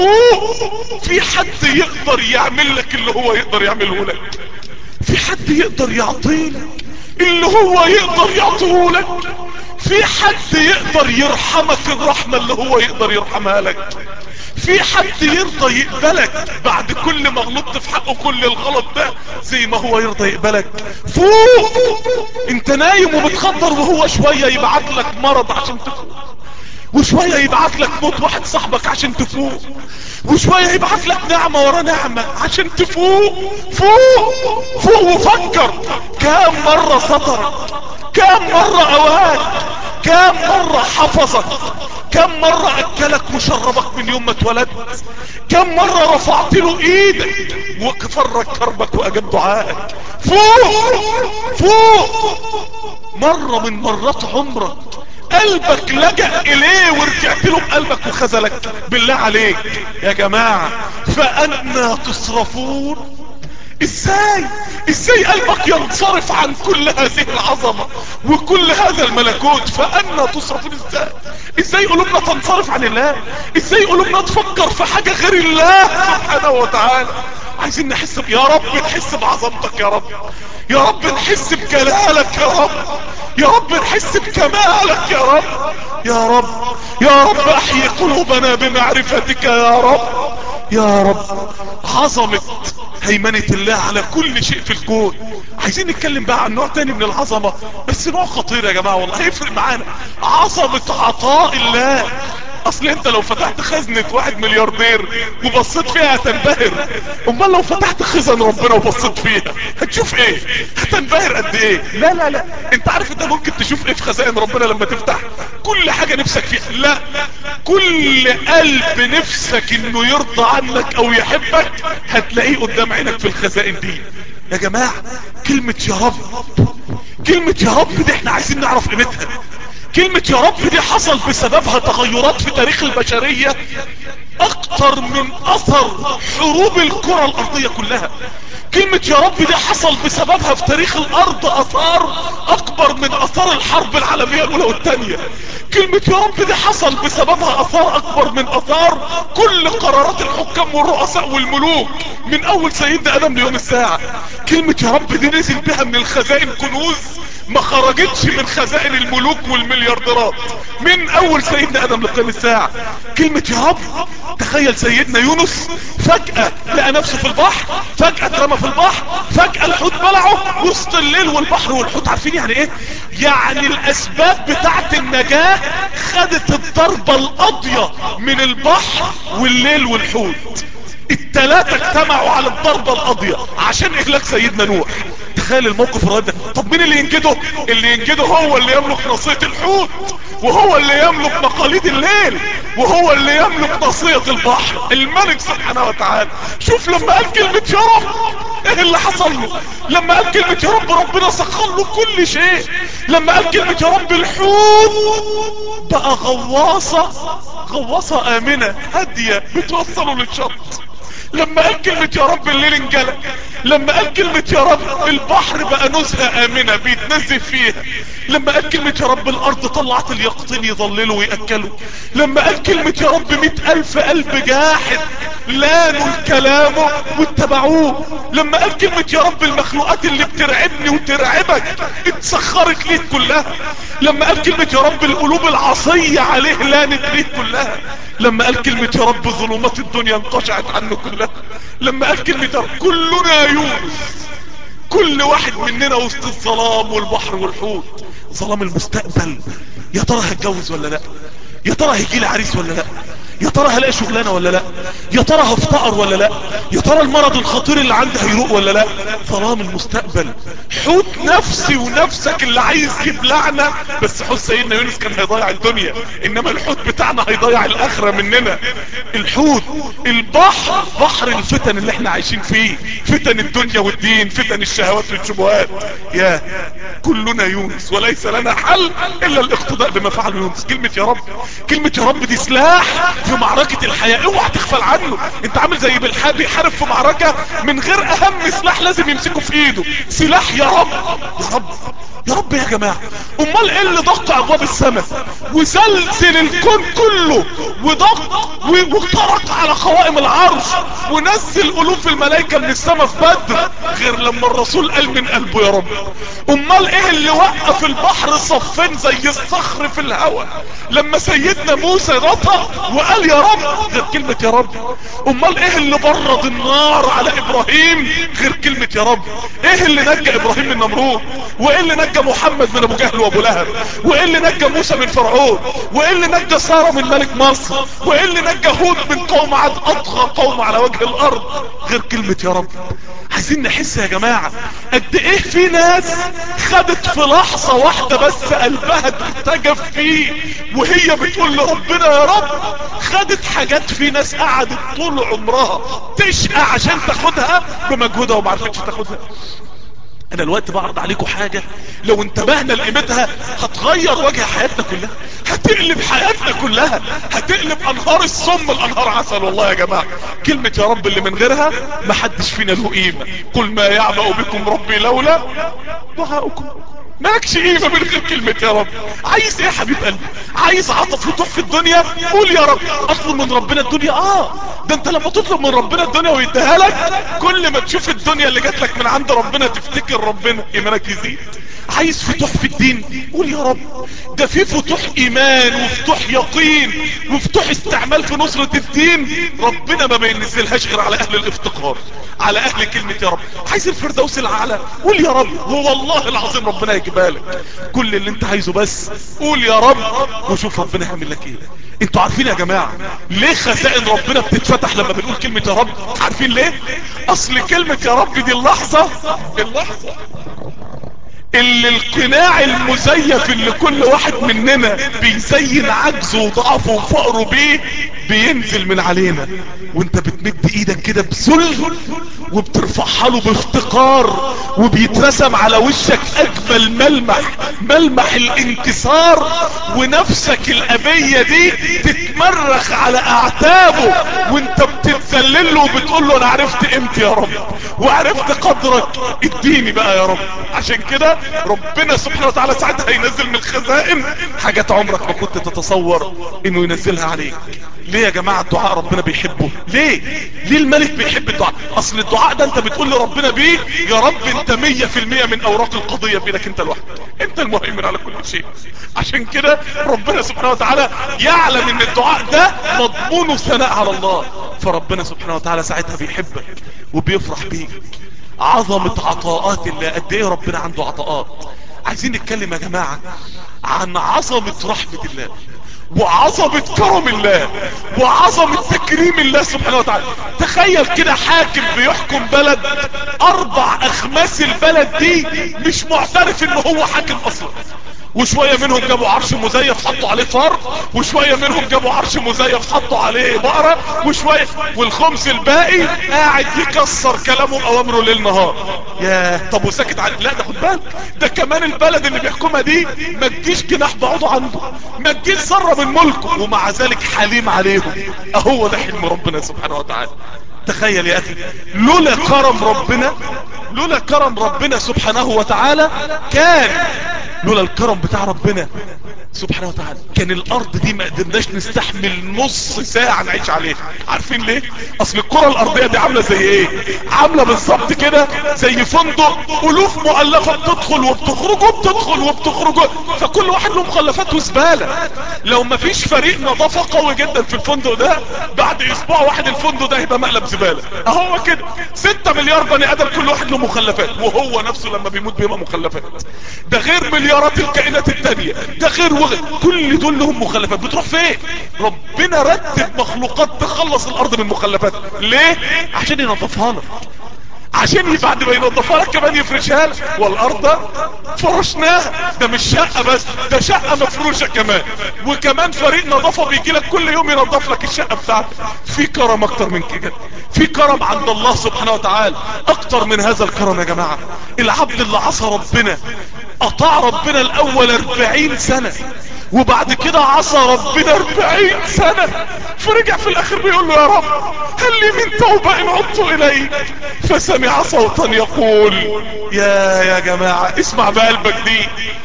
فوق في حد يقدر يعمل لك اللي هو يقدر يعمله لك في حد يقدر يعطيلك اللي هو يقدر يعطيه لك في حد يقدر يرحمك الرحمة اللي هو يقدر يرحمها لك في حد يرضى يقبلك بعد كل ما غلطت في حقه كل الغلط ده زي ما هو يرضى يقبلك فوق انت نايم وبتخدر وهو شوية يبعت لك مرض عشان تفوق وشوية يبعت لك موت واحد صاحبك عشان تفوق وشوية يبعت لك نعمة ورا نعمة عشان تفوق فوق فوق وفكر كام مرة سطرك كام مرة اواك كام مرة حفظك كم مرة اكلك وشربك من يوم ما اتولدت كم مرة رفعت له ايدك وفرج كربك واجاب دعائك فوق فوق مرة من مرات عمرك قلبك لجأ اليه ورجعت له بقلبك وخذلك بالله عليك يا جماعة فأنا تصرفون ازاي ازاي قلبك ينصرف عن كل هذه العظمة وكل هذا الملكوت فأنا تصرفون ازاي ازاي قلوبنا تنصرف عن الله ازاي قلوبنا تفكر في حاجة غير الله سبحانه وتعالى عايزين نحس ب... يا رب نحس بعظمتك يا رب يا رب نحس بجلالك يا رب يا رب نحس بكمالك يا رب يا رب يا رب احيي قلوبنا بمعرفتك يا رب يا رب عظمة هيمنة الله على كل شيء في الكون عايزين نتكلم بقى عن نوع تاني من العظمة بس نوع خطير يا جماعة والله هيفرق معانا عظمة عطاء الله اصل انت لو فتحت خزنة واحد ملياردير وبصيت فيها هتنبهر امال لو فتحت خزن ربنا وبصيت فيها هتشوف ايه هتنبهر قد ايه لا لا لا انت عارف انت ممكن تشوف ايه في خزائن ربنا لما تفتح كل حاجة نفسك فيها لا كل قلب نفسك انه يرضى عنك او يحبك هتلاقيه قدام عينك في الخزائن دي يا جماعة كلمة يا رب كلمة يا رب دي احنا عايزين نعرف قيمتها كلمة يا رب دي حصل بسببها تغيرات في تاريخ البشرية اكتر من اثر حروب الكرة الارضية كلها كلمة يا رب دي حصل بسببها في تاريخ الارض اثار اكبر من اثار الحرب العالمية الاولى والثانية كلمة يا رب دي حصل بسببها اثار اكبر من اثار كل قرارات الحكام والرؤساء والملوك من اول سيدنا ادم ليوم الساعة كلمة يا رب دي نزل بها من الخزائن كنوز ما خرجتش من خزائن الملوك والمليارديرات من اول سيدنا ادم لقيام الساعة كلمة يا رب تخيل سيدنا يونس فجأة لقى نفسه في البحر فجأة اترمى في البحر فجأة الحوت بلعه وسط الليل والبحر والحوت عارفين يعني ايه يعني الاسباب بتاعت النجاة خدت الضربة القاضية من البحر والليل والحوت التلاتة اجتمعوا على الضربة القاضية عشان اهلاك سيدنا نوح تخيل الموقف الرهيب ده طب مين اللي ينجده اللي ينجده هو اللي يملك نصية الحوت وهو اللي يملك مقاليد الليل وهو اللي يملك نصية البحر الملك سبحانه وتعالى شوف لما قال كلمة يا رب ايه اللي حصل له لما قال كلمة يا رب ربنا سخر له كل شيء لما قال كلمة يا رب الحوت بقى غواصة غواصة امنة هادية بتوصله للشط لما قال كلمة يا رب الليل انجلى لما قال كلمة يا رب البحر بقى نزهة امنة بيتنزف فيها لما قال كلمة يا رب الارض طلعت اليقطين يضللوا ويأكلوا لما قال كلمة يا رب مئة الف قلب جاحد لانوا الكلام واتبعوه لما قال كلمة يا رب المخلوقات اللي بترعبني وترعبك اتسخرت ليك كلها لما قال كلمة يا رب القلوب العصية عليه لانت ليك كلها لما قال كلمة يا رب ظلمات الدنيا انقشعت عنه كلها لما قال كلمة يا رب كلنا يونس كل واحد مننا وسط الظلام والبحر والحوت ظلام المستقبل يا ترى هتجوز ولا لا يا ترى هيجي لي عريس ولا لا يا ترى هلاقي شغلانه ولا لا يا ترى هفتقر ولا لا يا ترى المرض الخطير اللي عندي هيروق ولا لا ظلام المستقبل حوت نفسي ونفسك اللي عايز يبلعنا بس حوت سيدنا يونس كان هيضيع الدنيا انما الحوت بتاعنا هيضيع الاخره مننا الحوت البحر بحر الفتن اللي احنا عايشين فيه فتن الدنيا والدين فتن الشهوات والشبهات يا كلنا يونس وليس لنا حل الا الاقتداء بما فعل يونس كلمه يا رب كلمه يا رب دي سلاح في معركة الحياة اوعى تغفل عنه انت عامل زي بالحاب بيحارب في معركة من غير اهم سلاح لازم يمسكه في ايده سلاح يا رب يا رب يا رب يا جماعة امال ايه اللي دق ابواب السماء وسلسل الكون كله ودق واخترق على قوائم العرش ونزل الوف الملائكة من السماء في بدر غير لما الرسول قال من قلبه يا رب امال ايه اللي وقف البحر صفين زي الصخر في الهواء لما سيدنا موسى نطق وقال يا رب غير كلمة يا رب امال ايه اللي برد النار على ابراهيم غير كلمة يا رب ايه اللي نجى ابراهيم من نمرود وايه اللي نجى محمد من ابو جهل وابو لهب وايه اللي نجى موسى من فرعون وايه اللي نجى سارة من ملك مصر وايه اللي نجى هود من قوم عاد اطغى قوم على وجه الارض غير كلمة يا رب عايزين نحس يا جماعة قد ايه في ناس خدت في لحظة واحدة بس قلبها ارتجف فيه وهي بتقول لربنا يا رب خدت حاجات في ناس قعدت طول عمرها تشقى عشان تاخدها بمجهودها وما عرفتش تاخدها انا الوقت بعرض عليكم حاجة لو انتبهنا لقيمتها هتغير وجه حياتنا كلها هتقلب حياتنا كلها هتقلب انهار السم الانهار عسل والله يا جماعة كلمة يا رب اللي من غيرها محدش فينا له قيمة قل ما يعبأ بكم ربي لولا دعاؤكم مالكش قيمة من غير كلمة يا رب عايز ايه يا حبيب قلبي عايز عطف وتوح في الدنيا قول يا رب اطلب من ربنا الدنيا اه ده انت لما تطلب من ربنا الدنيا ويديها لك كل ما تشوف الدنيا اللي جات لك من عند ربنا تفتكر ربنا ايمانك يزيد عايز فتوح في الدين قول يا رب ده في فتوح ايمان وفتوح يقين وفتوح استعمال في نصرة الدين ربنا ما بينزلهاش غير على اهل الافتقار على اهل كلمة يا رب عايز الفردوس الاعلى قول يا رب هو والله العظيم ربنا يجيبها لك كل اللي انت عايزه بس قول يا رب وشوف ربنا هيعمل لك ايه انتوا عارفين يا جماعة ليه خزائن ربنا بتتفتح لما بنقول كلمة يا رب عارفين ليه اصل كلمة يا رب دي اللحظة اللحظة اللي القناع المزيف اللي كل واحد مننا بيزين عجزه وضعفه وفقره بيه بينزل من علينا وانت بتمد ايدك كده بذل وبترفعها له بافتقار وبيترسم على وشك اجمل ملمح ملمح الانكسار ونفسك الابية دي تتمرخ على اعتابه وانت بتتذلل له وبتقول له انا عرفت قيمتي يا رب وعرفت قدرك اديني بقى يا رب عشان كده ربنا سبحانه وتعالى ساعتها ينزل من الخزائن حاجات عمرك ما كنت تتصور انه ينزلها عليك ليه يا جماعة الدعاء ربنا بيحبه ليه ليه الملك بيحب الدعاء اصل الدعاء ده انت بتقول لربنا بيه يا رب انت مية في المية من اوراق القضية بينك انت لوحدك انت المهيمن على كل شيء عشان كده ربنا سبحانه وتعالى يعلم ان الدعاء ده مضمون ثناء على الله فربنا سبحانه وتعالى ساعتها بيحبك وبيفرح بيك عظمة عطاءات الله قد ايه ربنا عنده عطاءات عايزين نتكلم يا جماعة عن عظمة رحمة الله وعظمة كرم الله وعظمة تكريم الله سبحانه وتعالى تخيل كده حاكم بيحكم بلد اربع اخماس البلد دي مش معترف ان هو حاكم اصلا وشوية منهم جابوا عرش مزيف حطوا عليه فار وشوية منهم جابوا عرش مزيف حطوا عليه بقرة وشوية والخمس الباقي قاعد يكسر كلامه واوامره ليل نهار يا طب وساكت عن لا ده خد بالك ده كمان البلد اللي بيحكمها دي ما تجيش جناح بعوضه عنده ما تجيش ذره من ملكه ومع ذلك حليم عليهم اهو ده حلم ربنا سبحانه وتعالى تخيل يا اخي لولا كرم ربنا لولا كرم ربنا سبحانه وتعالى كان لولا الكرم بتاع ربنا سبحانه وتعالى كان الارض دي ما قدرناش نستحمل نص ساعة نعيش عليها عارفين ليه اصل الكرة الارضية دي عاملة زي ايه عاملة بالظبط كده زي فندق الوف مؤلفة بتدخل وبتخرج وبتدخل وبتخرج فكل واحد له مخلفات وزبالة لو ما فيش فريق نظافة قوي جدا في الفندق ده بعد اسبوع واحد الفندق ده هيبقى مقلب زبالة اهو كده ستة مليار بني ادم كل واحد له مخلفات وهو نفسه لما بيموت بيبقى مخلفات ده غير مليارات الكائنات التانية ده غير وغير كل دول لهم مخلفات بتروح فين ربنا رتب مخلوقات تخلص الارض من مخلفات ليه عشان ينظفها لك عشان بعد ما ينظفها لك كمان يفرشها لك والارض فرشناها ده مش شقة بس ده شقة مفروشة كمان وكمان فريق نظافة بيجي لك كل يوم ينظف لك الشقة بتاعتك في كرم اكتر من كده في كرم عند الله سبحانه وتعالى اكتر من هذا الكرم يا جماعة العبد اللي عصى ربنا اطاع ربنا الاول اربعين سنة وبعد كده عصى ربنا اربعين سنة فرجع في الاخر بيقول له يا رب هل لي من توبة ان عدت اليك فسمع صوتا يقول يا يا جماعة اسمع بقلبك دي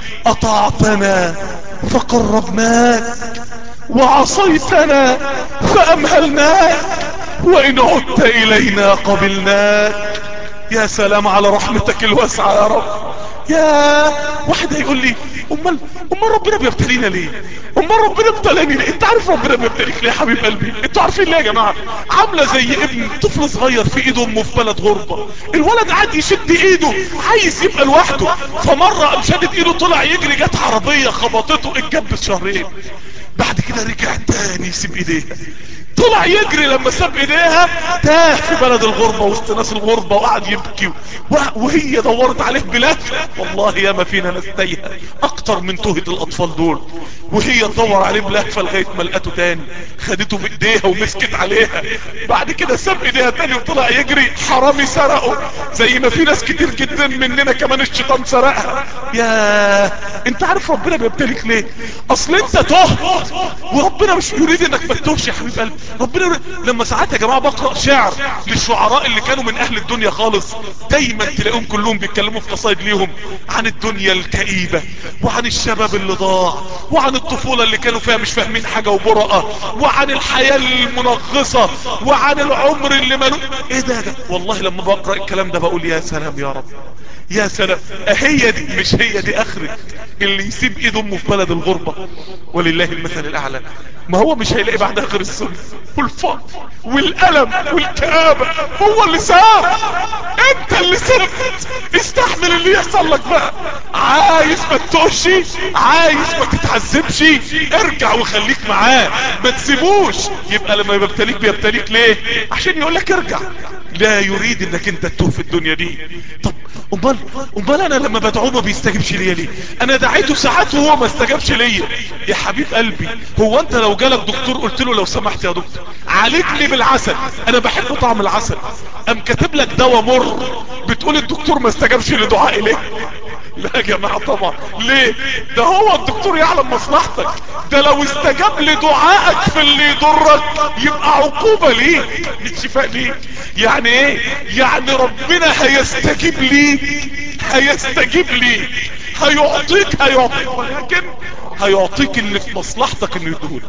اطعتنا فقربناك وعصيتنا فامهلناك وان عدت الينا قبلناك يا سلام على رحمتك الواسعة يا رب يا واحد هيقول لي امال امال ربنا بيبتلينا ليه امال ربنا ابتلاني ليه انت عارف ربنا بيبتليك ليه يا حبيب قلبي انتوا عارفين ليه يا جماعه عامله زي ابن طفل صغير في ايده امه في بلد غربه الولد قاعد يشد ايده عايز يبقى لوحده فمره قام شدد ايده طلع يجري جت عربيه خبطته اتجبس شهرين بعد كده رجع تاني يسيب ايديها طلع يجري لما ساب ايديها تاه في بلد الغربة وسط ناس الغربة وقعد يبكي وهي دورت عليه بلهفة والله يا ما فينا ناس تايهة اكتر من تهة الاطفال دول وهي تدور عليه بلهفة لغاية ما لقته تاني خدته بايديها ومسكت عليها بعد كده ساب ايديها تاني وطلع يجري حرامي سرقه زي ما في ناس كتير جدا مننا كمان الشيطان سرقها يا انت عارف ربنا بيبتليك ليه اصل انت تهت وربنا مش يريد انك ما تتوهش يا حبيب قلبي ربنا يريد. لما ساعات يا جماعه بقرا شعر للشعراء اللي كانوا من اهل الدنيا خالص دايما تلاقيهم كلهم بيتكلموا في قصايد ليهم عن الدنيا الكئيبه وعن الشباب اللي ضاع وعن الطفوله اللي كانوا فيها مش فاهمين حاجه وبرقه وعن الحياه المنغصه وعن العمر اللي ملو ايه ده ده والله لما بقرا الكلام ده بقول يا سلام يا رب يا سلام هي دي مش هي دي اخرة اللي يسيب ايد امه في بلد الغربة ولله المثل الاعلى ما هو مش هيلاقي بعد اخر السنة والفقر والالم والكآبة هو اللي ساب انت اللي سبت استحمل اللي يحصل لك بقى عايز ما تتوشي عايز ما تتعذبش ارجع وخليك معاه ما تسيبوش يبقى لما يبتليك بيبتليك ليه عشان يقول لك ارجع لا يريد انك انت تتوه في الدنيا دي طب امال امال انا لما بدعوه ما بيستجيبش ليا ليه انا دعيته ساعات وهو ما استجابش ليا يا حبيب قلبي هو انت لو جالك دكتور قلت له لو سمحت يا دكتور عالجني بالعسل انا بحب طعم العسل ام كاتب لك دواء مر بتقول الدكتور ما استجابش لدعائي ليه لا يا جماعة طبعا ليه ده هو الدكتور يعلم مصلحتك ده لو استجاب لدعائك في اللي يضرك يبقى عقوبة ليك مش شفاء ليك يعني ايه يعني ربنا هيستجيب ليك هيستجيب ليك هيعطيك هيعطيك ولكن هيعطيك اللي في مصلحتك انه يدهولك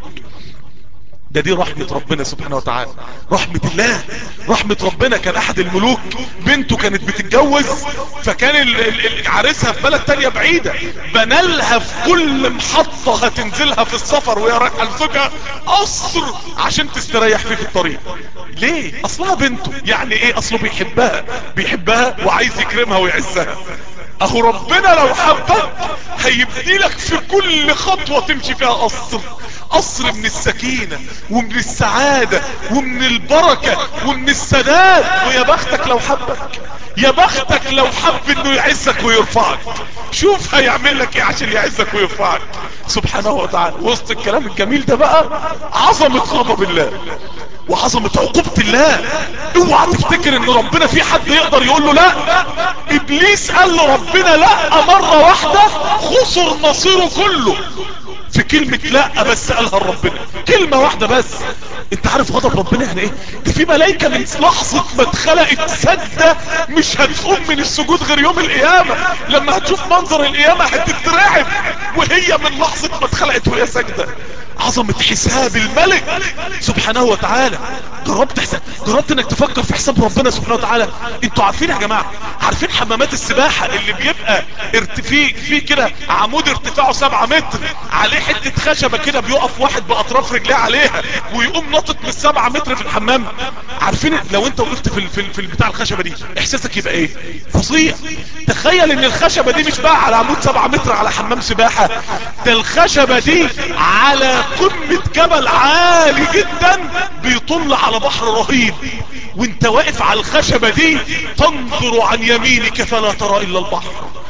ده دي رحمة ربنا سبحانه وتعالى رحمة الله رحمة ربنا كان احد الملوك بنته كانت بتتجوز فكان ال- ال- ال- عريسها في بلد تانية بعيدة بنالها في كل محطة هتنزلها في السفر وهي رايحة لزوجها قصر عشان تستريح فيه في الطريق ليه اصلها بنته يعني ايه اصله بيحبها بيحبها وعايز يكرمها ويعزها اهو ربنا لو حبك هيبني لك في كل خطوة تمشي فيها قصر قصر من السكينة ومن السعادة ومن البركة ومن السداد ويا بختك لو حبك يا بختك لو حب انه يعزك ويرفعك شوف هيعمل لك ايه عشان يعزك ويرفعك سبحانه وتعالى وسط الكلام الجميل ده بقى عظمة غضب الله وعظمة عقوبة الله اوعى تفتكر ان ربنا في حد يقدر يقول له لا ابليس قال له ربنا لا مرة واحدة خسر مصيره كله في كلمة لا بس قالها ربنا كلمة واحدة بس انت عارف غضب ربنا يعني ايه ده في ملايكة من لحظة ما اتخلقت سدة مش هتقوم من السجود غير يوم القيامة لما هتشوف منظر القيامة هتترعب وهي من لحظة ما اتخلقت وهي سجدة عظمة حساب الملك سبحانه وتعالى جربت حساب جربت انك تفكر في حساب ربنا سبحانه وتعالى انتوا عارفين يا جماعة عارفين حمامات السباحة اللي بيبقى ارتفي في كده عمود ارتفاعه سبعة متر عليه حتة خشبة كده بيقف واحد باطراف رجليه عليها ويقوم نطط من السبعة متر في الحمام عارفين لو انت وقفت في ال- في ال- في البتاع الخشبة دي احساسك يبقى ايه فظيع تخيل ان الخشبة دي مش بقى على عمود سبعة متر على حمام سباحة ده الخشبة دي على قمة جبل عالي جدا بيطل على بحر رهيب وانت واقف على الخشبة دي تنظر عن يمينك فلا ترى الا البحر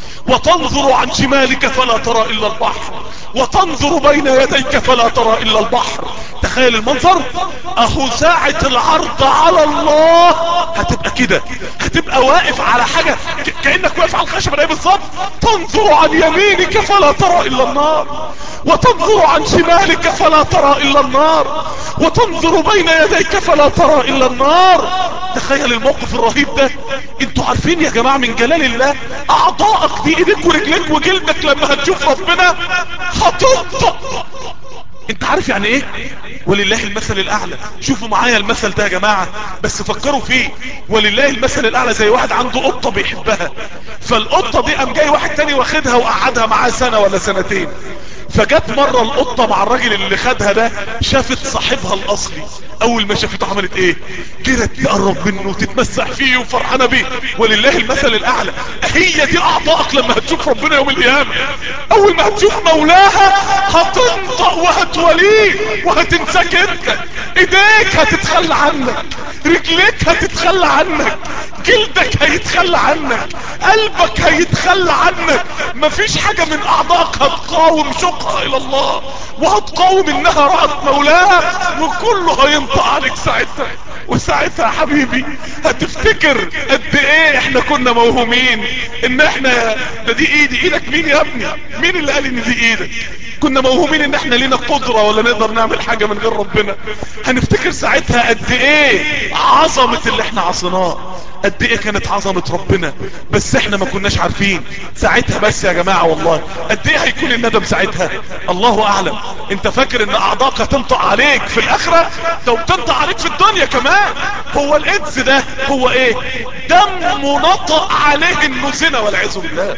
وتنظر عن شمالك فلا ترى الا البحر وتنظر بين يديك فلا ترى الا البحر تخيل المنظر اهو ساعة العرض على الله هتبقى كده هتبقى واقف على حاجة كأنك واقف على الخشبة ايه بالظبط تنظر عن يمينك فلا ترى الا النار وتنظر عن شمالك فلا ترى الا النار وتنظر بين يديك فلا ترى الا النار تخيل الموقف الرهيب ده انتوا عارفين يا جماعة من جلال الله اعضائك دي ايديك ورجليك وجلدك لما هتشوف ربنا هتنطق انت عارف يعني ايه ولله المثل الاعلى شوفوا معايا المثل ده يا جماعة بس فكروا فيه ولله المثل الاعلى زي واحد عنده قطة بيحبها فالقطة دي قام جاي واحد تاني واخدها وقعدها معاه سنة ولا سنتين فجت مرة القطة مع الراجل اللي خدها ده شافت صاحبها الاصلي اول ما شافته عملت ايه جرت تقرب منه وتتمسح فيه وفرحانة بيه ولله المثل الاعلى هي دي اعضائك لما هتشوف ربنا يوم القيامة اول ما هتشوف مولاها هتنطق وهتوليه وهتنساك انت ايديك هتتخلى عنك رجليك هتتخلى عنك جلدك هيتخلى عنك قلبك هيتخلى عنك مفيش حاجة من اعضائك هتقاوم شوقها الى الله وهتقاوم انها رأت مولاها وكله هينطق عليك ساعتها وساعتها يا حبيبي هتفتكر قد ايه احنا كنا موهومين ان احنا ده دي ايدي ايدك مين يا ابني مين اللي قال ان دي ايدك كنا موهومين ان احنا لينا قدرة ولا نقدر نعمل حاجة من غير ربنا هنفتكر ساعتها قد ايه عظمة اللي احنا عصيناه قد ايه كانت عظمة ربنا بس احنا ما كناش عارفين ساعتها بس يا جماعة والله قد ايه هيكون الندم ساعتها الله اعلم انت فاكر ان اعضاك هتنطق عليك في الاخرة لو بتنطق عليك في الدنيا كمان هو الايدز ده هو ايه دم نطق عليه انه زنا والعياذ بالله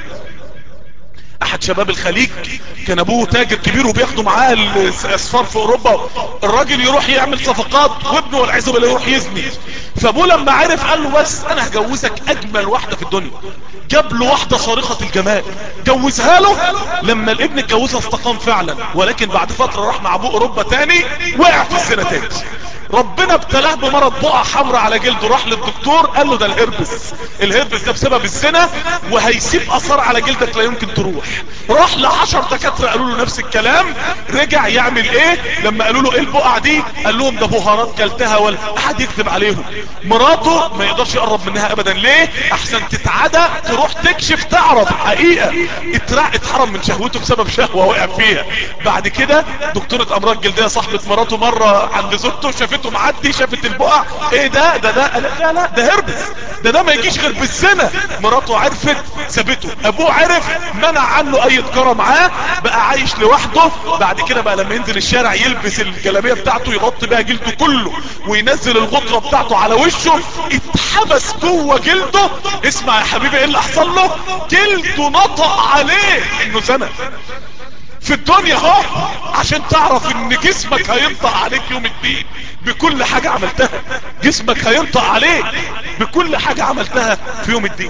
احد شباب الخليج كان ابوه تاجر كبير وبياخدوا معاه الاسفار في اوروبا الراجل يروح يعمل صفقات وابنه والعياذ بالله يروح يزني فابوه لما عرف قال له بس انا هجوزك اجمل واحده في الدنيا جاب له واحده صارخه الجمال جوزها له لما الابن اتجوزها استقام فعلا ولكن بعد فتره راح مع ابوه اوروبا تاني وقع في الزنا تاني ربنا ابتلاه بمرض بقع حمراء على جلده راح للدكتور قال له ده الهربس الهربس ده بسبب الزنا وهيسيب اثار على جلدك لا يمكن تروح راح لعشر دكاتره قالوا له نفس الكلام رجع يعمل ايه لما قالوا له ايه البقع دي قال لهم ده بهارات كلتها ولا قعد يكتب عليهم مراته ما يقدرش يقرب منها ابدا ليه احسن تتعدى تروح تكشف تعرف حقيقه اترع اتحرم من شهوته بسبب شهوه وقع فيها بعد كده دكتوره امراض جلديه صاحبه مراته مره عند زوجته شافته معدي شافت البقع ايه ده ده ده لا لا ده هربس ده ده ما يجيش غير بالسنه مراته عرفت سابته ابوه عرف منع عنه اي تجاره معاه بقى عايش لوحده بعد كده بقى لما ينزل الشارع يلبس الجلابيه بتاعته يغطي بيها جلده كله وينزل الغطره بتاعته على وشه اتحبس جوه جلده اسمع يا حبيبي ايه اللي حصل له جلده نطق عليه انه زنى في الدنيا اهو عشان تعرف ان جسمك هينطق عليك يوم الدين بكل حاجة عملتها جسمك هينطق عليك بكل حاجة عملتها في يوم الدين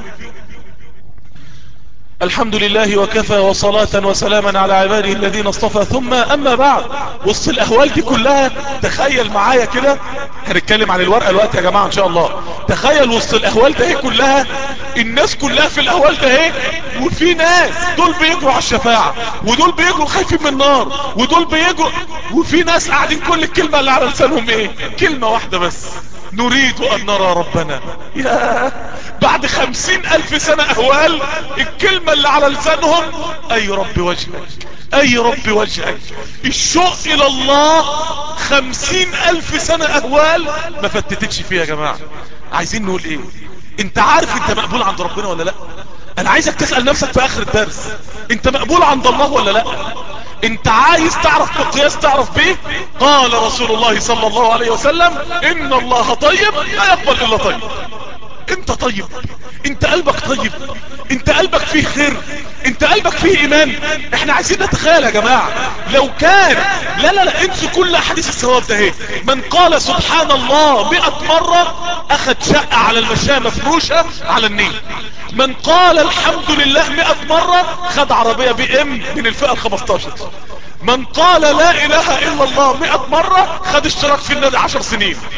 الحمد لله وكفى وصلاة وسلاما على عباده الذين اصطفى ثم اما بعد وسط الاهوال دي كلها تخيل معايا كده هنتكلم عن الورقة الوقت يا جماعة ان شاء الله تخيل وسط الاهوال ده كلها الناس كلها في الاهوال ده ايه وفي ناس دول بيجروا على الشفاعة ودول بيجروا خايفين من النار ودول بيجروا وفي ناس قاعدين كل الكلمة اللي على لسانهم ايه كلمة واحدة بس نريد ان نرى ربنا يا بعد خمسين الف سنة اهوال الكلمة اللي على لسانهم اي رب وجهك اي رب وجهك الشوق الى الله خمسين الف سنة اهوال ما فتتتش فيها يا جماعة عايزين نقول ايه انت عارف انت مقبول عند ربنا ولا لا انا عايزك تسأل نفسك في اخر الدرس انت مقبول عند الله ولا لا انت عايز تعرف بالقياس تعرف بيه قال رسول الله صلى الله عليه وسلم ان الله طيب لا يقبل الا طيب انت طيب انت قلبك طيب انت قلبك فيه خير انت قلبك فيه ايمان احنا عايزين نتخيل يا جماعة لو كان لا لا لا انسوا كل احاديث الثواب ده اهي من قال سبحان الله مئة مرة اخد شقة على المشاة مفروشة على النيل من قال الحمد لله مئة مرة خد عربية بي ام من الفئة الخمستاشر من قال لا اله الا الله مئة مرة خد اشتراك في النادي عشر سنين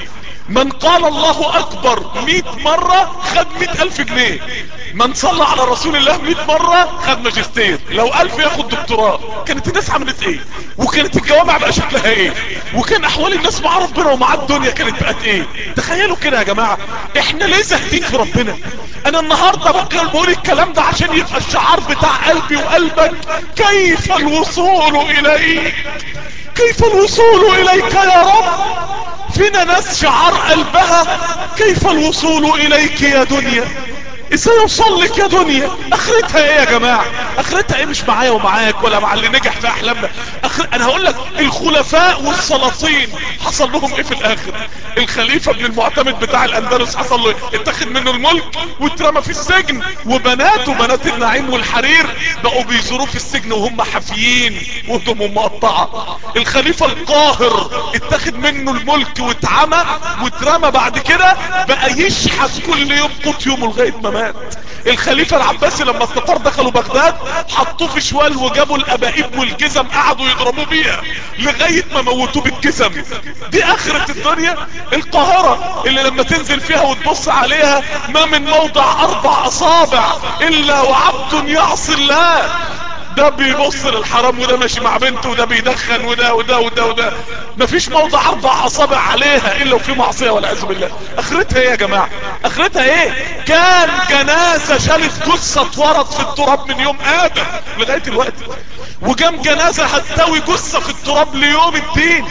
من قال الله اكبر مئة مرة خد مئة الف جنيه من صلى على رسول الله مئة مرة خد ماجستير لو الف ياخد دكتوراه كانت الناس عملت ايه وكانت الجوامع بقى شكلها ايه وكان احوال الناس مع ربنا ومع الدنيا كانت بقت ايه تخيلوا كده يا جماعة احنا ليه زاهدين في ربنا انا النهاردة بقى بقول الكلام ده عشان يبقى الشعار بتاع قلبي وقلبك كيف الوصول اليك كيف الوصول اليك يا رب فينا ناس شعار قلبها كيف الوصول اليك يا دنيا ازاي اوصل لك يا دنيا اخرتها ايه يا جماعة اخرتها ايه مش معايا ومعاك ولا مع اللي نجح في احلامنا أخر... انا هقول لك الخلفاء والسلاطين حصل لهم ايه في الاخر الخليفة ابن المعتمد بتاع الاندلس حصل له ايه اتخذ منه الملك واترمى في السجن وبناته بنات النعيم والحرير بقوا بيزوروه في السجن وهم حافيين وهدومهم مقطعة الخليفة القاهر اتخذ منه الملك واتعمى واترمى بعد كده بقى يشحت كل يوم قوت يومه لغاية ما مات الخليفة العباسي لما استقر دخلوا بغداد حطوه في شوال وجابوا الابائب والجزم قعدوا يضربوا بيها لغاية ما موتوه بالجزم دي اخرة الدنيا القاهرة اللي لما تنزل فيها وتبص عليها ما من موضع اربع اصابع الا وعبد يعصي الله ده بيبص للحرام وده ماشي مع بنته وده بيدخن وده وده وده وده مفيش موضع اربع اصابع عليها الا وفي معصية والعياذ بالله اخرتها ايه يا جماعة اخرتها ايه كان جنازة شالت جثة اتورط في التراب من يوم ادم لغاية الوقت وجام جنازة هتساوي جثة في التراب ليوم الدين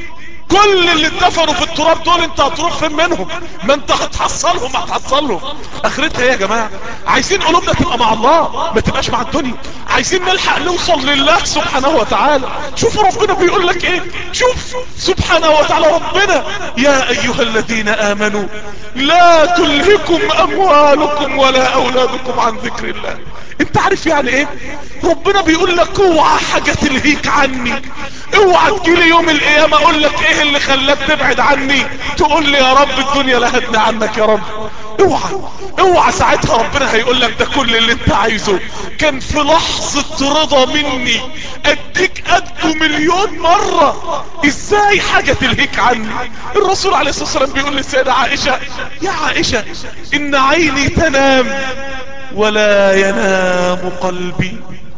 كل اللي اتدفنوا في التراب دول انت هتروح فين منهم ما انت هتحصلهم هتحصلهم اخرتها ايه يا جماعة عايزين قلوبنا تبقى مع الله ما تبقاش مع الدنيا عايزين نلحق نوصل لله سبحانه وتعالى شوفوا ربنا بيقول لك ايه شوف سبحانه وتعالى ربنا يا ايها الذين امنوا لا تلهكم اموالكم ولا اولادكم عن ذكر الله انت عارف يعني ايه ربنا بيقول لك اوعى حاجة تلهيك عني اوعى تجيلي يوم القيامة اقول لك ايه اللي خلاك تبعد عني تقول لي يا رب الدنيا لهتني عنك يا رب اوعى اوعى ساعتها ربنا هيقول لك ده كل اللي انت عايزه كان في لحظة رضا مني اديك قده مليون مرة ازاي حاجة تلهيك عني الرسول عليه الصلاة والسلام بيقول للسيدة عائشة يا عائشة ان عيني تنام ولا ينام قلبي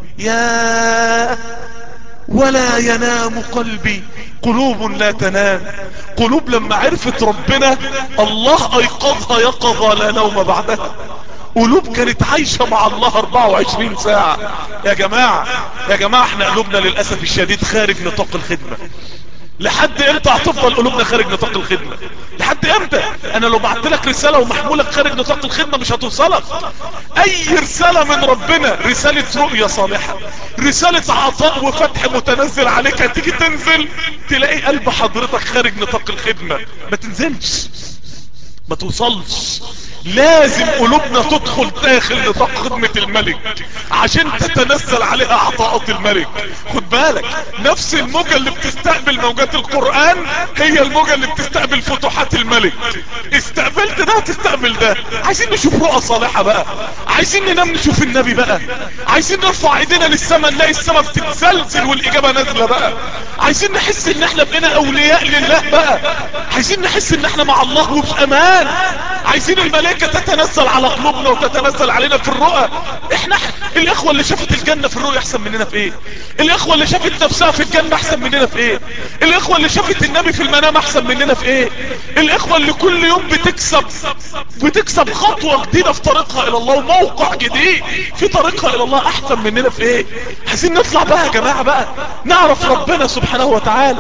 يا ولا ينام قلبي قلوب لا تنام قلوب لما عرفت ربنا الله ايقظها يقظة لا نوم بعدها قلوب كانت عايشة مع الله 24 ساعة يا جماعة يا جماعة احنا قلوبنا للأسف الشديد خارج نطاق الخدمة لحد امتى هتفضل قلوبنا خارج نطاق الخدمة لحد امتى انا لو بعت لك رسالة ومحمولك خارج نطاق الخدمة مش هتوصلك اي رسالة من ربنا رسالة رؤية صالحة رسالة عطاء وفتح متنزل عليك هتيجي تنزل تلاقي قلب حضرتك خارج نطاق الخدمة ما تنزلش ما توصلش لازم قلوبنا تدخل داخل نطاق خدمة الملك عشان تتنزل عليها عطاءات الملك خد بالك نفس الموجة اللي بتستقبل موجات القرآن هي الموجة اللي بتستقبل فتوحات الملك استقبلت ده تستقبل ده عايزين نشوف رؤى صالحة بقى عايزين ننام نشوف النبي بقى عايزين نرفع ايدينا للسماء نلاقي السماء بتتزلزل والاجابة نازلة بقى عايزين نحس ان احنا بقينا اولياء لله بقى عايزين نحس ان احنا مع الله وفي امان عايزين الملائكة تتنزل على قلوبنا وتتنزل علينا في الرؤى احنا الاخوة اللي شافت الجنة في الرؤيا احسن مننا في ايه الاخوة اللي شافت نفسها في الجنة احسن مننا في ايه الاخوة اللي شافت النبي في المنام احسن مننا في ايه الاخوة اللي كل يوم بتكسب بتكسب خطوة جديدة في طريقها الى الله وموقع جديد في طريقها الى الله احسن مننا في ايه عايزين نطلع بقى يا جماعة بقى نعرف ربنا سبحانه وتعالى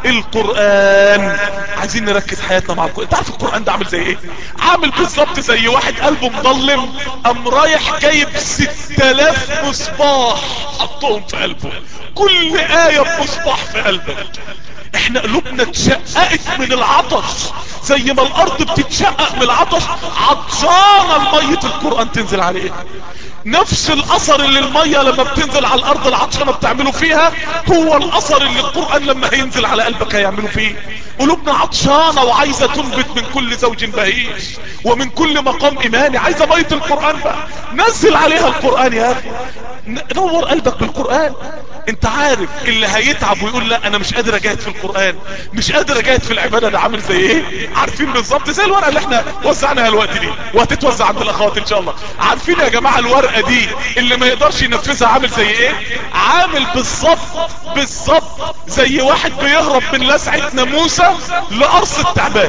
القرآن عايزين نركز حياتنا مع القرآن انت عارف القرآن ده عامل زي ايه عامل بالظبط زي واحد قلبه مظلم قام رايح جايب 6000 مصباح حطهم في قلبه كل آية بمصباح في قلبك احنا قلوبنا اتشققت من العطش زي ما الارض بتتشقق من العطش عطشانة المية القرآن تنزل عليه نفس الاثر اللي المية لما بتنزل على الارض العطشانة بتعمله فيها هو الاثر اللي القرآن لما هينزل على قلبك هيعمله فيه قلوبنا عطشانة وعايزة تنبت من كل زوج بهيج ومن كل مقام ايماني عايزة مية القرآن بقى نزل عليها القرآن يا اخي نور قلبك بالقرآن انت عارف اللي هيتعب ويقول لا انا مش قادر اجاهد في القرآن مش قادر اجاهد في العبادة ده عامل زي ايه عارفين بالظبط زي الورقة اللي احنا وزعناها الوقت دي وهتتوزع عند الاخوات ان شاء الله عارفين يا جماعة الورقة دي اللي ما يقدرش ينفذها عامل زي ايه عامل بالظبط بالظبط زي واحد بيهرب من لسعة ناموسة لقرص التعبان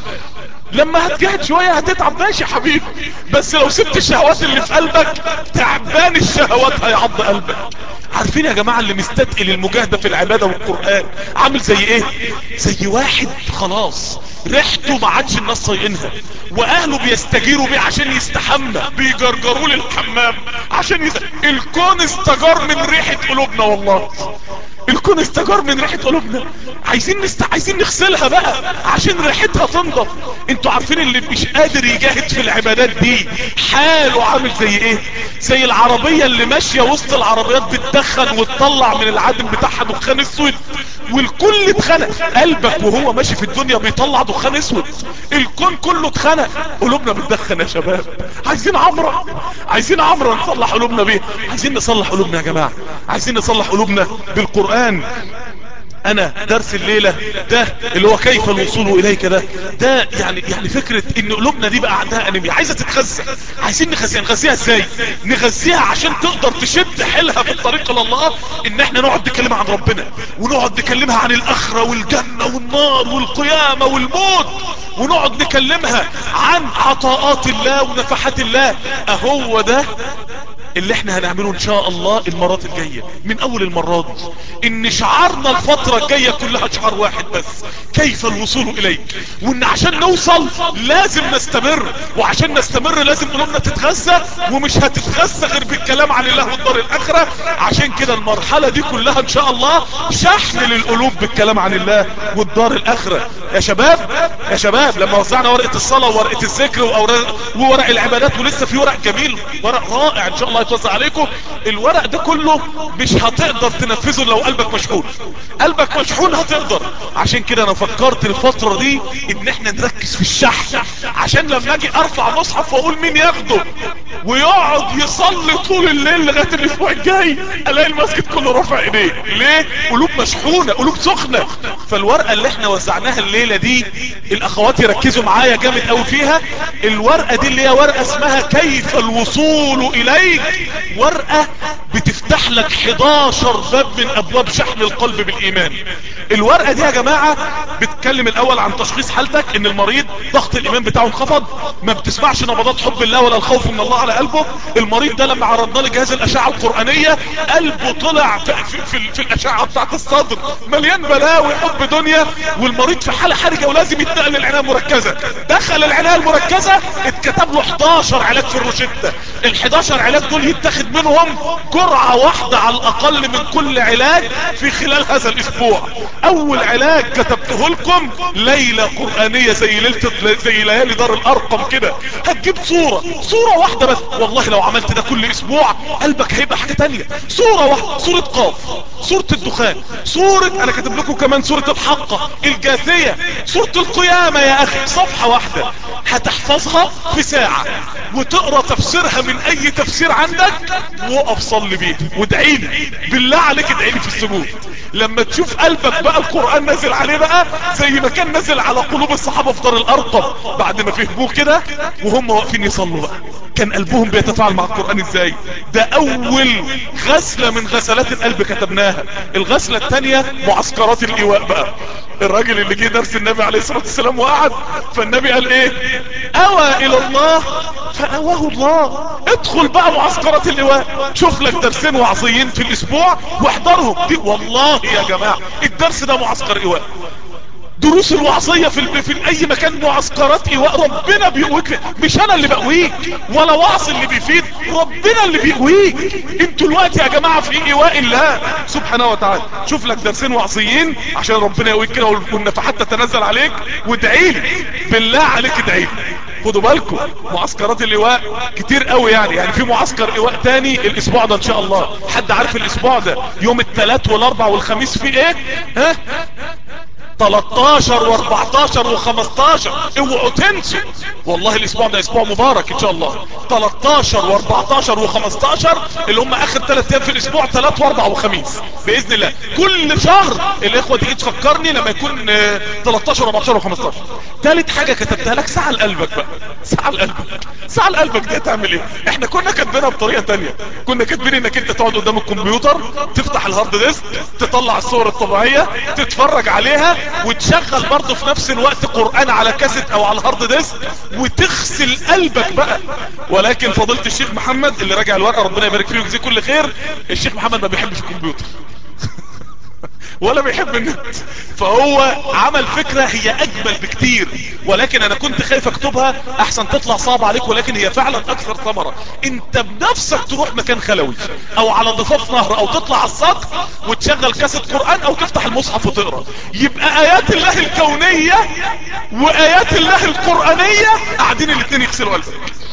لما هتجاهد شوية هتتعب ماشي يا حبيبي بس لو سبت الشهوات اللي في قلبك تعبان الشهوات هيعض قلبك عارفين يا جماعة اللي مستثقل المجاهدة في العبادة والقرآن عامل زي ايه زي واحد خلاص ريحته ما عادش الناس طايقينها واهله بيستجيروا بيه عشان يستحمى بيجرجروا للحمام عشان يس... الكون استجار من ريحة قلوبنا والله الكون استجار من ريحة قلوبنا عايزين نست... عايزين نغسلها بقى عشان ريحتها تنضف انتوا عارفين اللي مش قادر يجاهد في العبادات دي حاله عامل زي ايه زي العربية اللي ماشية وسط العربيات بتدخن وتطلع من العدم بتاعها دخان اسود والكل اتخنق قلبك وهو ماشي في الدنيا بيطلع دخان اسود الكون كله اتخنق قلوبنا بتدخن يا شباب عايزين عمرة عايزين عمرة نصلح قلوبنا بيه عايزين نصلح قلوبنا يا جماعة عايزين نصلح قلوبنا بالقرآن انا درس الليلة ده اللي هو كيف الوصول اليك ده ده يعني يعني فكرة ان قلوبنا دي بقى عندها انمي عايزة تتغذى عايزين نغذيها نغذيها ازاي نغذيها عشان تقدر تشد حيلها في الطريق لله ان احنا نقعد نكلمها عن ربنا ونقعد نكلمها عن الاخرة والجنة والنار والقيامة والموت ونقعد نكلمها عن عطاءات الله ونفحات الله اهو ده اللي احنا هنعمله ان شاء الله المرات الجاية من اول المرات ان شعارنا الفترة الجاية كلها شعار واحد بس كيف الوصول اليك وان عشان نوصل لازم نستمر وعشان نستمر لازم قلوبنا تتغذى ومش هتتغذى غير بالكلام عن الله والدار الاخرة عشان كده المرحلة دي كلها ان شاء الله شحن للقلوب بالكلام عن الله والدار الاخرة يا شباب يا شباب لما وزعنا ورقة الصلاة وورقة الذكر وورق, وورق العبادات ولسه في ورق جميل ورق رائع ان شاء الله يتوزع عليكم الورق ده كله مش هتقدر تنفذه لو قلبك مشحون قلبك مشحون هتقدر عشان كده انا فكرت الفترة دي ان احنا نركز في الشحن عشان لما اجي ارفع مصحف واقول مين ياخده ويقعد يصلي طول الليل لغاية الاسبوع الجاي الاقي المسجد كله رافع ايديه ليه قلوب مشحونة قلوب سخنة فالورقة اللي احنا وزعناها الليلة دي الاخوات يركزوا معايا جامد قوي فيها الورقة دي اللي هي ورقة اسمها كيف الوصول اليك ورقة بتفتح لك 11 باب من ابواب شحن القلب بالايمان الورقة دي يا جماعة بتتكلم الاول عن تشخيص حالتك ان المريض ضغط الايمان بتاعه انخفض ما بتسمعش نبضات حب الله ولا الخوف من الله على قلبه المريض ده لما عرضنا له جهاز الاشعة القرآنية قلبه طلع في, في, في, في الاشعة بتاعت الصدر مليان بلاوي حب دنيا والمريض في حالة حرجة ولازم يتنقل للعناية المركزة دخل العناية المركزة اتكتب له 11 علاج في الروشتة ال 11 علاج دول يتاخد منهم جرعة واحدة على الاقل من كل علاج في خلال هذا الاسبوع اول علاج كتبته لكم ليلة قرآنية زي ليلة زي ليالي دار الارقم كده هتجيب صورة صورة واحدة بس والله لو عملت ده كل اسبوع قلبك هيبقى حاجة تانية صورة واحدة صورة قاف صورة الدخان صورة انا كاتب لكم كمان صورة الحقة الجاثية صورة القيامة يا اخي صفحة واحدة هتحفظها في ساعة وتقرأ تفسيرها من اي تفسير عندك وقف صلي بيه وادعي لي بالله عليك ادعي لي في السجود لما تشوف قلبك بقى القرآن نازل عليه بقى زي ما كان نازل على قلوب الصحابة في دار الارقم بعد ما فهموه كده وهم واقفين يصلوا بقى كان قلبهم بيتفاعل مع القرآن ازاي ده اول غسلة من غسلات القلب كتبناها الغسلة التانية معسكرات الايواء بقى الراجل اللي جه درس النبي عليه الصلاة والسلام وقعد فالنبي قال ايه اوى الى الله فاواه الله ادخل بقى معسكرات الايواء شوف لك درسين وعظيين في الاسبوع واحضرهم دي والله يا جماعة الدرس ده معسكر ايواء دروس الوعظية في, في اي مكان معسكرات ايواء ربنا بيقويك مش انا اللي بقويك ولا وعظ اللي بيفيد ربنا اللي بيقويك انتوا الوقت يا جماعة في ايواء الله سبحانه وتعالى شوف لك درسين وعظيين عشان ربنا يقويك كده والنفحات تتنزل عليك وادعي لي بالله عليك ادعي لي خدوا بالكم معسكرات الايواء كتير قوي يعني يعني في معسكر ايواء تاني الاسبوع ده ان شاء الله حد عارف الاسبوع ده يوم الثلاث والاربع والخميس في ايه ها 13 و14 و15 اوعوا تنسوا والله الاسبوع ده اسبوع مبارك ان شاء الله 13 و14 و15 اللي هم اخر 3 ايام في الاسبوع 3 و4 وخميس باذن الله كل شهر الاخوه تيجي تفكرني لما يكون 13 و14 و15 ثالث حاجه كتبتها لك ساعه لقلبك بقى ساعه لقلبك ساعه لقلبك دي هتعمل ايه احنا كنا كاتبينها بطريقه ثانيه كنا كاتبين انك انت تقعد قدام الكمبيوتر تفتح الهارد ديسك تطلع الصور الطبيعيه تتفرج عليها وتشغل برضه في نفس الوقت قرآن على كاسيت او على الهارد ديسك وتغسل قلبك بقى ولكن فضيله الشيخ محمد اللي راجع الورقه ربنا يبارك فيه ويجزيه كل خير الشيخ محمد ما بيحبش الكمبيوتر ولا بيحب النت فهو عمل فكرة هي اجمل بكتير ولكن انا كنت خايف اكتبها احسن تطلع صعب عليك ولكن هي فعلا اكثر ثمرة انت بنفسك تروح مكان خلوي او على ضفاف نهر او تطلع على السطح وتشغل كاسة قرآن او تفتح المصحف وتقرأ يبقى ايات الله الكونية وايات الله القرآنية قاعدين الاتنين يغسلوا قلبك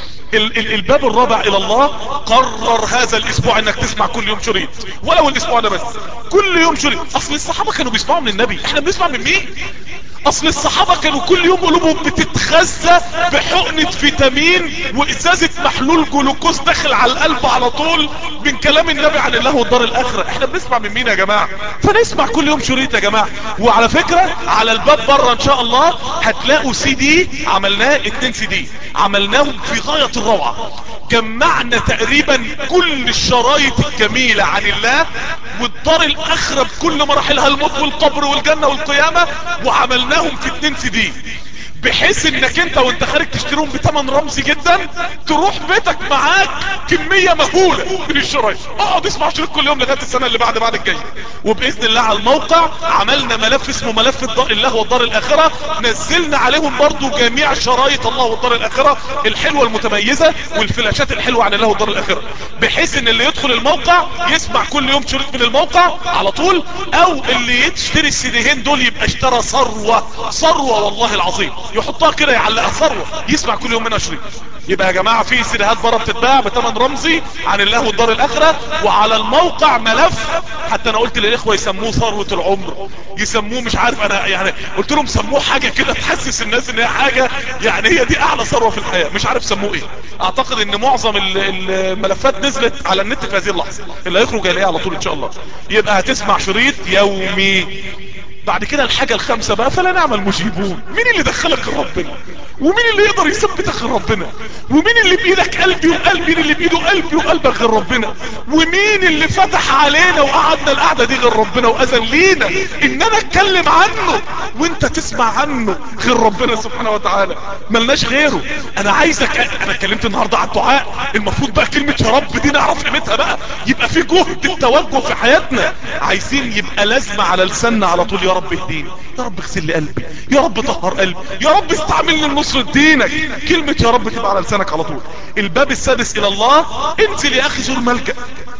ال ال الباب الرابع الى الله قرر هذا الاسبوع انك تسمع كل يوم شريط ولو الاسبوع ده بس كل يوم شريط اصل الصحابة كانوا بيسمعوا من النبي احنا بنسمع من مين اصل الصحابة كانوا كل يوم قلوبهم بتتغذى بحقنة فيتامين وازازة محلول جلوكوز داخل على القلب على طول من كلام النبي عن الله والدار الاخرة احنا بنسمع من مين يا جماعة فنسمع كل يوم شريط يا جماعة وعلى فكرة على الباب بره ان شاء الله هتلاقوا سي دي عملناه اتنين سي دي عملناهم في غاية الروعة جمعنا تقريبا كل الشرايط الجميلة عن الله والدار الاخرة بكل مراحلها الموت والقبر والجنة والقيامة وعملناهم في اتنين سي دي بحيث انك انت وانت خارج تشتريهم بتمن رمزي جدا تروح بيتك معاك كمية مهولة من الشرايط اقعد اسمع شريط كل يوم لغاية السنة اللي بعد بعد الجاية وباذن الله على الموقع عملنا ملف اسمه ملف الدار الله والدار الاخرة نزلنا عليهم برضو جميع شرايط الله والدار الاخرة الحلوة المتميزة والفلاشات الحلوة عن الله والدار الاخرة بحيث ان اللي يدخل الموقع يسمع كل يوم شريط من الموقع على طول او اللي يشتري السيديهين دول يبقى اشترى ثروة ثروة والله العظيم يحطها كده يعلقها ثروة يسمع كل يوم منها شريط يبقى يا جماعة في سيديهات بره بتتباع بتمن رمزي عن الله والدار الاخرة وعلى الموقع ملف حتى انا قلت للاخوة يسموه ثروة العمر يسموه مش عارف انا يعني قلت لهم سموه حاجة كده تحسس الناس ان هي حاجة يعني هي دي اعلى ثروة في الحياة مش عارف سموه ايه اعتقد ان معظم الملفات نزلت على النت في هذه اللحظة اللي هيخرج عليها على طول ان شاء الله يبقى هتسمع شريط يومي بعد كده الحاجة الخامسة بقى فلا نعمل مجيبون مين اللي دخلك ربنا ومين اللي يقدر يثبتك ربنا ومين اللي بايدك قلبي وقلبي مين اللي بايده قلبي وقلبك غير ربنا ومين اللي فتح علينا وقعدنا القعدة دي غير ربنا واذن لينا ان انا اتكلم عنه وانت تسمع عنه غير ربنا سبحانه وتعالى ملناش غيره انا عايزك انا اتكلمت النهاردة على الدعاء المفروض بقى كلمة يا رب دي نعرف قيمتها بقى يبقى في جهد التوجه في حياتنا عايزين يبقى لازمة على لساننا على طول يا رب اهديني يا رب اغسل لي قلبي يا رب طهر قلبي يا رب استعملني لنصرة دينك كلمة يا رب تبقى على لسانك على طول الباب السادس الى الله انزل يا اخي زور ملجأ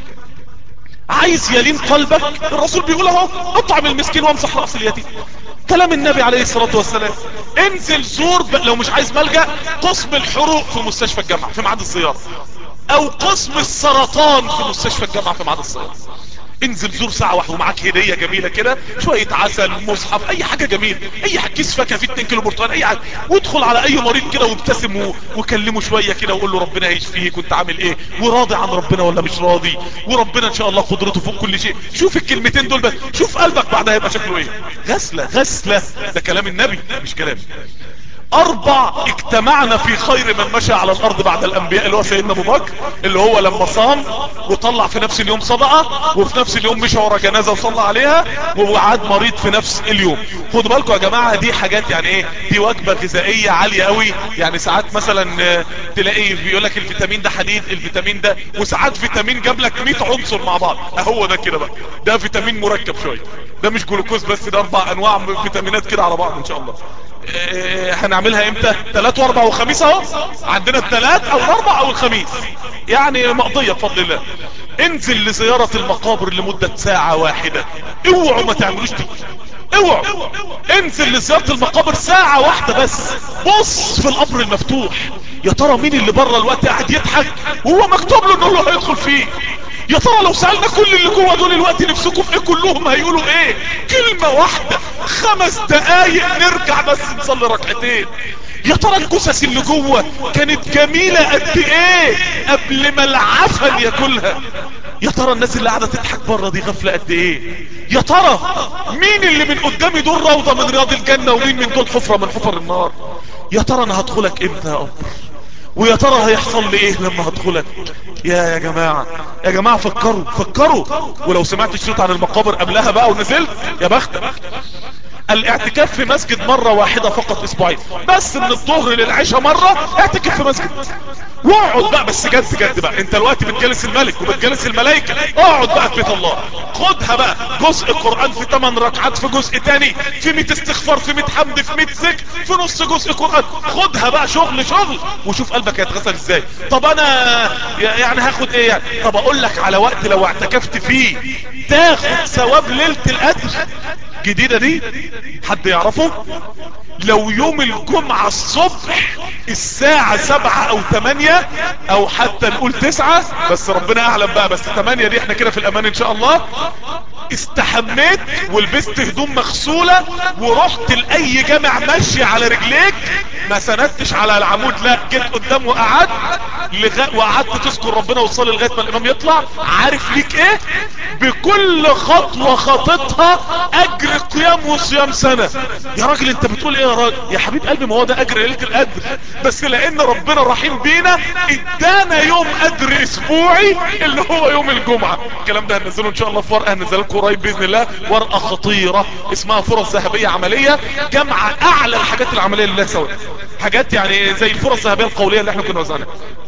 عايز يلين قلبك الرسول بيقول اهو اطعم المسكين وامسح رأس اليتيم كلام النبي عليه الصلاة والسلام انزل زور لو مش عايز ملجأ قسم الحروق في مستشفى الجامعة في ميعاد الصيام او قسم السرطان في مستشفى الجامعة في ميعاد الصيام انزل زور ساعة واحدة ومعاك هدية جميلة كده شوية عسل مصحف اي حاجة جميلة اي حاجة كيس فاكهة فيه 2 كيلو برتقال اي حاجة وادخل على اي مريض كده وابتسم وكلمه شوية كده وقول له ربنا يشفيك وانت عامل ايه وراضي عن ربنا ولا مش راضي وربنا ان شاء الله قدرته فوق كل شيء شوف الكلمتين دول بس شوف قلبك بعدها يبقى شكله ايه غسلة غسلة ده كلام النبي مش كلامي اربع اجتمعنا في خير من مشى على الارض بعد الانبياء اللي هو سيدنا ابو بكر اللي هو لما صام وطلع في نفس اليوم صدقة وفي نفس اليوم مشى ورا جنازة وصلى عليها ووعد مريض في نفس اليوم خدوا بالكم يا جماعة دي حاجات يعني ايه دي وجبة غذائية عالية قوي يعني ساعات مثلا تلاقي بيقول لك الفيتامين ده حديد الفيتامين ده وساعات فيتامين جاب لك 100 عنصر مع بعض اهو ده كده بقى ده فيتامين مركب شوية ده مش جلوكوز بس ده اربع انواع من فيتامينات كده على بعض ان شاء الله هنعملها امتى تلات واربع وخميس اهو عندنا التلات او الاربع او الخميس يعني مقضية بفضل الله انزل لزيارة المقابر لمدة ساعة واحدة اوعوا ما تعملوش دي اوعوا انزل لزيارة المقابر ساعة واحدة بس بص في القبر المفتوح يا ترى مين اللي بره الوقت قاعد يضحك وهو مكتوب له انه هيدخل فيه يا ترى لو سألنا كل اللي جوه دول الوقت نفسكم في ايه كلهم هيقولوا ايه كلمة واحدة خمس دقايق نرجع بس نصلي ركعتين يا ترى الجثث اللي جوه كانت جميلة قد ايه قبل ما العفن ياكلها يا ترى الناس اللي قاعدة تضحك بره دي غفلة قد ايه يا ترى مين اللي من قدامي دول روضة من رياض الجنة ومين من دول حفرة من حفر النار يا ترى انا هدخلك امتى يا اب ويا ترى هيحصل لي ايه لما هدخلك يا يا جماعة يا جماعة فكروا فكروا ولو سمعت الشريط عن المقابر قبلها بقى ونزلت يا بختك الاعتكاف في مسجد مرة واحدة فقط اسبوعين بس من الظهر للعشاء مرة اعتكف في مسجد واقعد بقى بس جد جد بقى انت الوقت بتجلس الملك وبتجلس الملائكة اقعد بقى في بيت الله خدها بقى جزء قرآن في 8 ركعات في جزء تاني في 100 استغفار في 100 حمد في 100 ذكر في نص جزء قرآن خدها بقى شغل شغل وشوف قلبك هيتغسل ازاي طب انا يعني هاخد ايه يعني طب اقول لك على وقت لو اعتكفت فيه تاخد ثواب ليلة القدر جديدة دي حد يعرفه لو يوم الجمعة الصبح الساعة سبعة او تمانية او حتى نقول تسعة بس ربنا اعلم بقى بس تمانية دي احنا كده في الامان ان شاء الله استحميت ولبست هدوم مغسولة ورحت لأي جامع ماشي على رجليك ما سندتش على العمود لا جيت قدام وقعدت لغا... وقعدت تذكر ربنا وتصلي لغاية ما الامام يطلع عارف ليك ايه بكل خطوة خطتها اجر قيام وصيام سنة يا راجل انت بتقول ايه يا راجل يا حبيب قلبي ما هو ده اجر ليلة القدر بس لان ربنا رحيم بينا ادانا يوم قدر اسبوعي اللي هو يوم الجمعة الكلام ده هنزله ان شاء الله في ورقة هنزله لكم قريب باذن الله ورقة خطيرة اسمها فرص ذهبية عملية جمع اعلى الحاجات العملية لله سوا حاجات يعني زي الفرص الذهبية القولية اللي احنا كنا وزعناها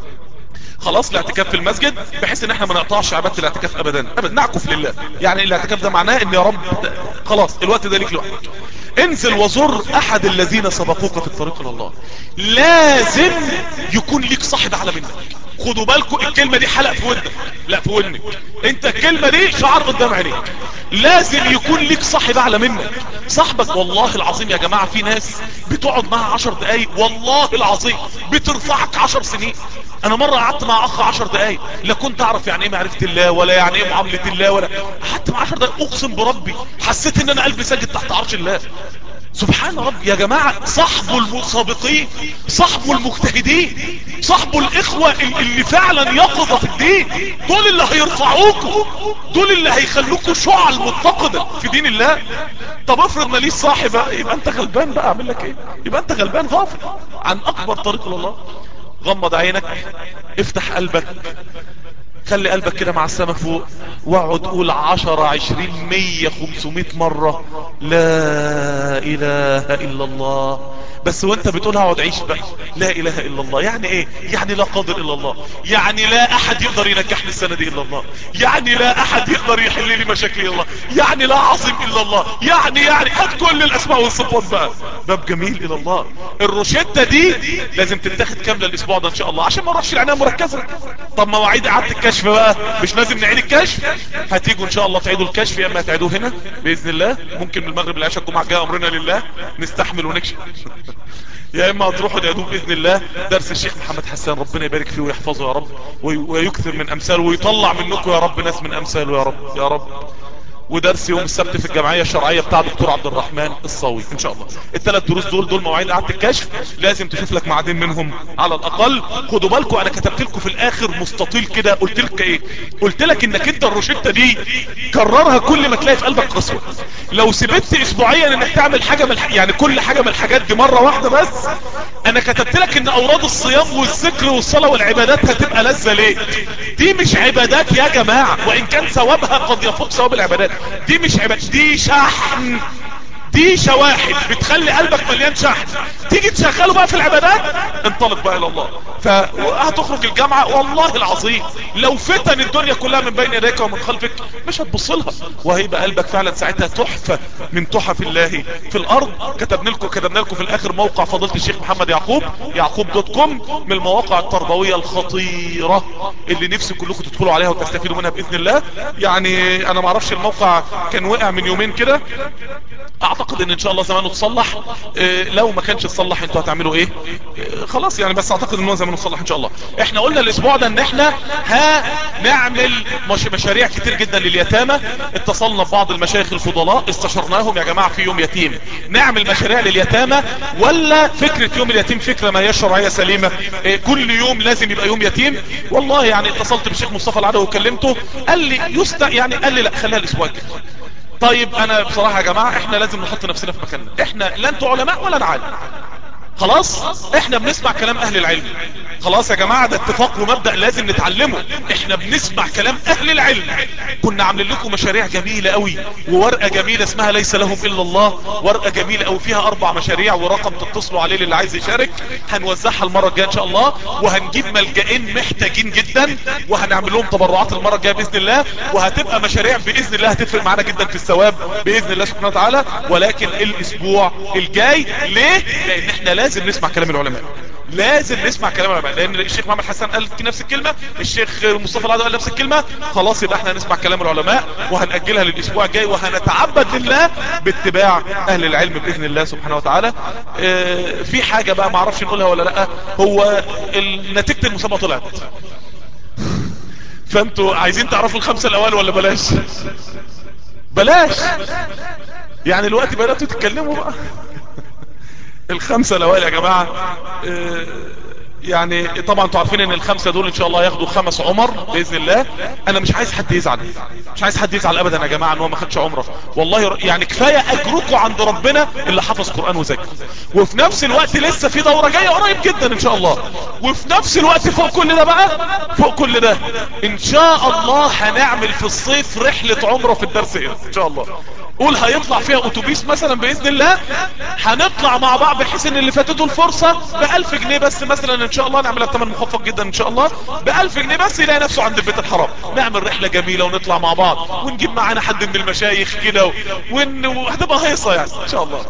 خلاص الاعتكاف في المسجد بحيث ان احنا ما نقطعش عبادة الاعتكاف ابدا ابدا نعكف لله يعني الاعتكاف ده معناه ان يا رب خلاص الوقت ده ليك لوحدك انزل وزر احد الذين سبقوك في الطريق الى الله لازم يكون ليك صاحب اعلى منك خدوا بالكم الكلمة دي حلق في ودنك لا في ودنك انت الكلمة دي شعار قدام عينيك لازم يكون ليك صاحب اعلى منك صاحبك والله العظيم يا جماعة في ناس بتقعد معها عشر دقايق والله العظيم بترفعك عشر سنين انا مرة قعدت مع اخ عشر دقايق لا كنت اعرف يعني ايه معرفة الله ولا يعني ايه معاملة الله ولا قعدت مع عشر دقايق اقسم بربي حسيت ان انا قلبي ساجد تحت عرش الله سبحان رب يا جماعة صاحبوا المسابقين صاحبوا المجتهدين صاحبوا الاخوة اللي فعلا يقظة في الدين دول اللي هيرفعوكوا دول اللي هيخلوكوا شعل متقدة في دين الله طب افرض ماليش صاحب يبقى انت غلبان بقى اعمل لك ايه يبقى انت غلبان غافل عن اكبر طريق لله غمض عينك افتح قلبك خلي قلبك كده مع السماء فوق واقعد قول عشرة عشرين مية خمسمائة مرة لا اله الا الله بس وانت بتقولها اقعد عيش بقى لا اله الا الله يعني ايه يعني لا قادر الا الله يعني لا احد يقدر ينجحني السنة دي الا الله يعني لا احد يقدر يحل لي مشاكلي الا الله يعني لا عظيم الا الله يعني يعني هات كل الاسماء والصفات بقى باب جميل الى الله الروشتة دي لازم تتاخد كاملة الاسبوع ده ان شاء الله عشان ما نروحش العناية مركزة طب مواعيد اعادة الكشف بقى مش لازم نعيد الكشف هتيجوا ان شاء الله تعيدوا الكشف يا اما هتعيدوه هنا باذن الله ممكن من المغرب للعشاء الجمعه الجايه امرنا لله نستحمل ونكشف يا اما هتروحوا تعيدوه باذن الله درس الشيخ محمد حسان ربنا يبارك فيه ويحفظه يا رب ويكثر من امثاله ويطلع منكم يا رب ناس من امثاله يا رب يا رب ودرس يوم السبت في الجمعية الشرعية بتاع دكتور عبد الرحمن الصاوي ان شاء الله الثلاث دروس دول دول مواعيد قعدة الكشف لازم تشوف لك معادين منهم على الاقل خدوا بالكم انا كتبت لكم في الاخر مستطيل كده قلت لك ايه قلت لك انك انت الروشتة دي كررها كل ما تلاقي في قلبك قسوة لو سبت اسبوعيا انك تعمل حاجة من الح... يعني كل حاجة من الحاجات دي مرة واحدة بس انا كتبت لك ان اوراد الصيام والذكر والصلاة والعبادات هتبقى لذة ليه دي مش عبادات يا جماعة وان كان ثوابها قد يفوق ثواب العبادات دي مش عبادة دي شحن دي شواحن بتخلي قلبك مليان شحن تيجي تشغله بقى في العبادات انطلق بقى الى الله فهتخرج الجامعة والله العظيم لو فتن الدنيا كلها من بين يديك ومن خلفك مش هتبص لها وهيبقى قلبك فعلا ساعتها تحفة من تحف الله في الارض كتبنا لكم كتبنا لكم في الاخر موقع فضيله الشيخ محمد يعقوب يعقوب دوت كوم من المواقع التربوية الخطيرة اللي نفسي كلكم تدخلوا عليها وتستفيدوا منها باذن الله يعني انا معرفش الموقع كان وقع من يومين كده اعتقد اعتقد ان ان شاء الله زمانه تصلح اه لو ما كانش تصلح انتوا هتعملوا ايه اه خلاص يعني بس اعتقد ان هو زمانه تصلح ان شاء الله احنا قلنا الاسبوع ده ان احنا هنعمل مش مشاريع كتير جدا لليتامى اتصلنا ببعض المشايخ الفضلاء استشرناهم يا جماعة في يوم يتيم نعمل مشاريع لليتامى ولا فكرة يوم اليتيم فكرة ما هي شرعية سليمة اه كل يوم لازم يبقى يوم يتيم والله يعني اتصلت بالشيخ مصطفى العدوي وكلمته قال لي يست يعني قال لي لا خليها الاسبوع الجاي طيب انا بصراحة يا جماعة احنا لازم نحط نفسنا في مكاننا احنا لا انتوا علماء ولا نعلم خلاص احنا بنسمع كلام اهل العلم خلاص يا جماعة ده اتفاق ومبدأ لازم نتعلمه احنا بنسمع كلام اهل العلم كنا عاملين لكم مشاريع جميلة قوي وورقة جميلة اسمها ليس لهم الا الله ورقة جميلة قوي فيها اربع مشاريع ورقم تتصلوا عليه للي عايز يشارك هنوزعها المرة الجاية ان شاء الله وهنجيب ملجئين محتاجين جدا وهنعمل لهم تبرعات المرة الجاية باذن الله وهتبقى مشاريع باذن الله هتفرق معانا جدا في الثواب باذن الله سبحانه وتعالى ولكن الاسبوع الجاي ليه لان احنا لازم نسمع كلام العلماء لازم نسمع كلام العلماء لان الشيخ محمد حسن قال نفس الكلمة الشيخ مصطفى العدو قال نفس الكلمة خلاص يبقى احنا هنسمع كلام العلماء وهنأجلها للاسبوع الجاي وهنتعبد لله باتباع اهل العلم باذن الله سبحانه وتعالى اه في حاجة بقى ما اعرفش نقولها ولا لا هو نتيجة المسابقة طلعت فانتوا عايزين تعرفوا الخمسة الاوائل ولا بلاش بلاش يعني الوقت بدأتوا تتكلموا بقى الخمسة الاوائل يا جماعة اه يعني طبعا انتوا عارفين ان الخمسة دول ان شاء الله ياخدوا خمس عمر باذن الله انا مش عايز حد يزعل مش عايز حد يزعل ابدا يا جماعة ان هو ما خدش عمره والله يعني كفاية اجركم عند ربنا اللي حفظ قرآن وذاكر وفي نفس الوقت لسه في دورة جاية قريب جدا ان شاء الله وفي نفس الوقت فوق كل ده بقى فوق كل ده ان شاء الله هنعمل في الصيف رحلة عمره في الدرس هنا ان شاء الله قول هيطلع فيها اتوبيس مثلا باذن الله هنطلع مع بعض بحيث ان اللي فاتته الفرصة بألف جنيه بس مثلا ان شاء الله نعملها بثمن مخفض جدا ان شاء الله بألف جنيه بس يلاقي نفسه عند البيت الحرام نعمل رحلة جميلة ونطلع مع بعض ونجيب معانا حد من المشايخ كده ون... وهتبقى هيصة يعني ان شاء الله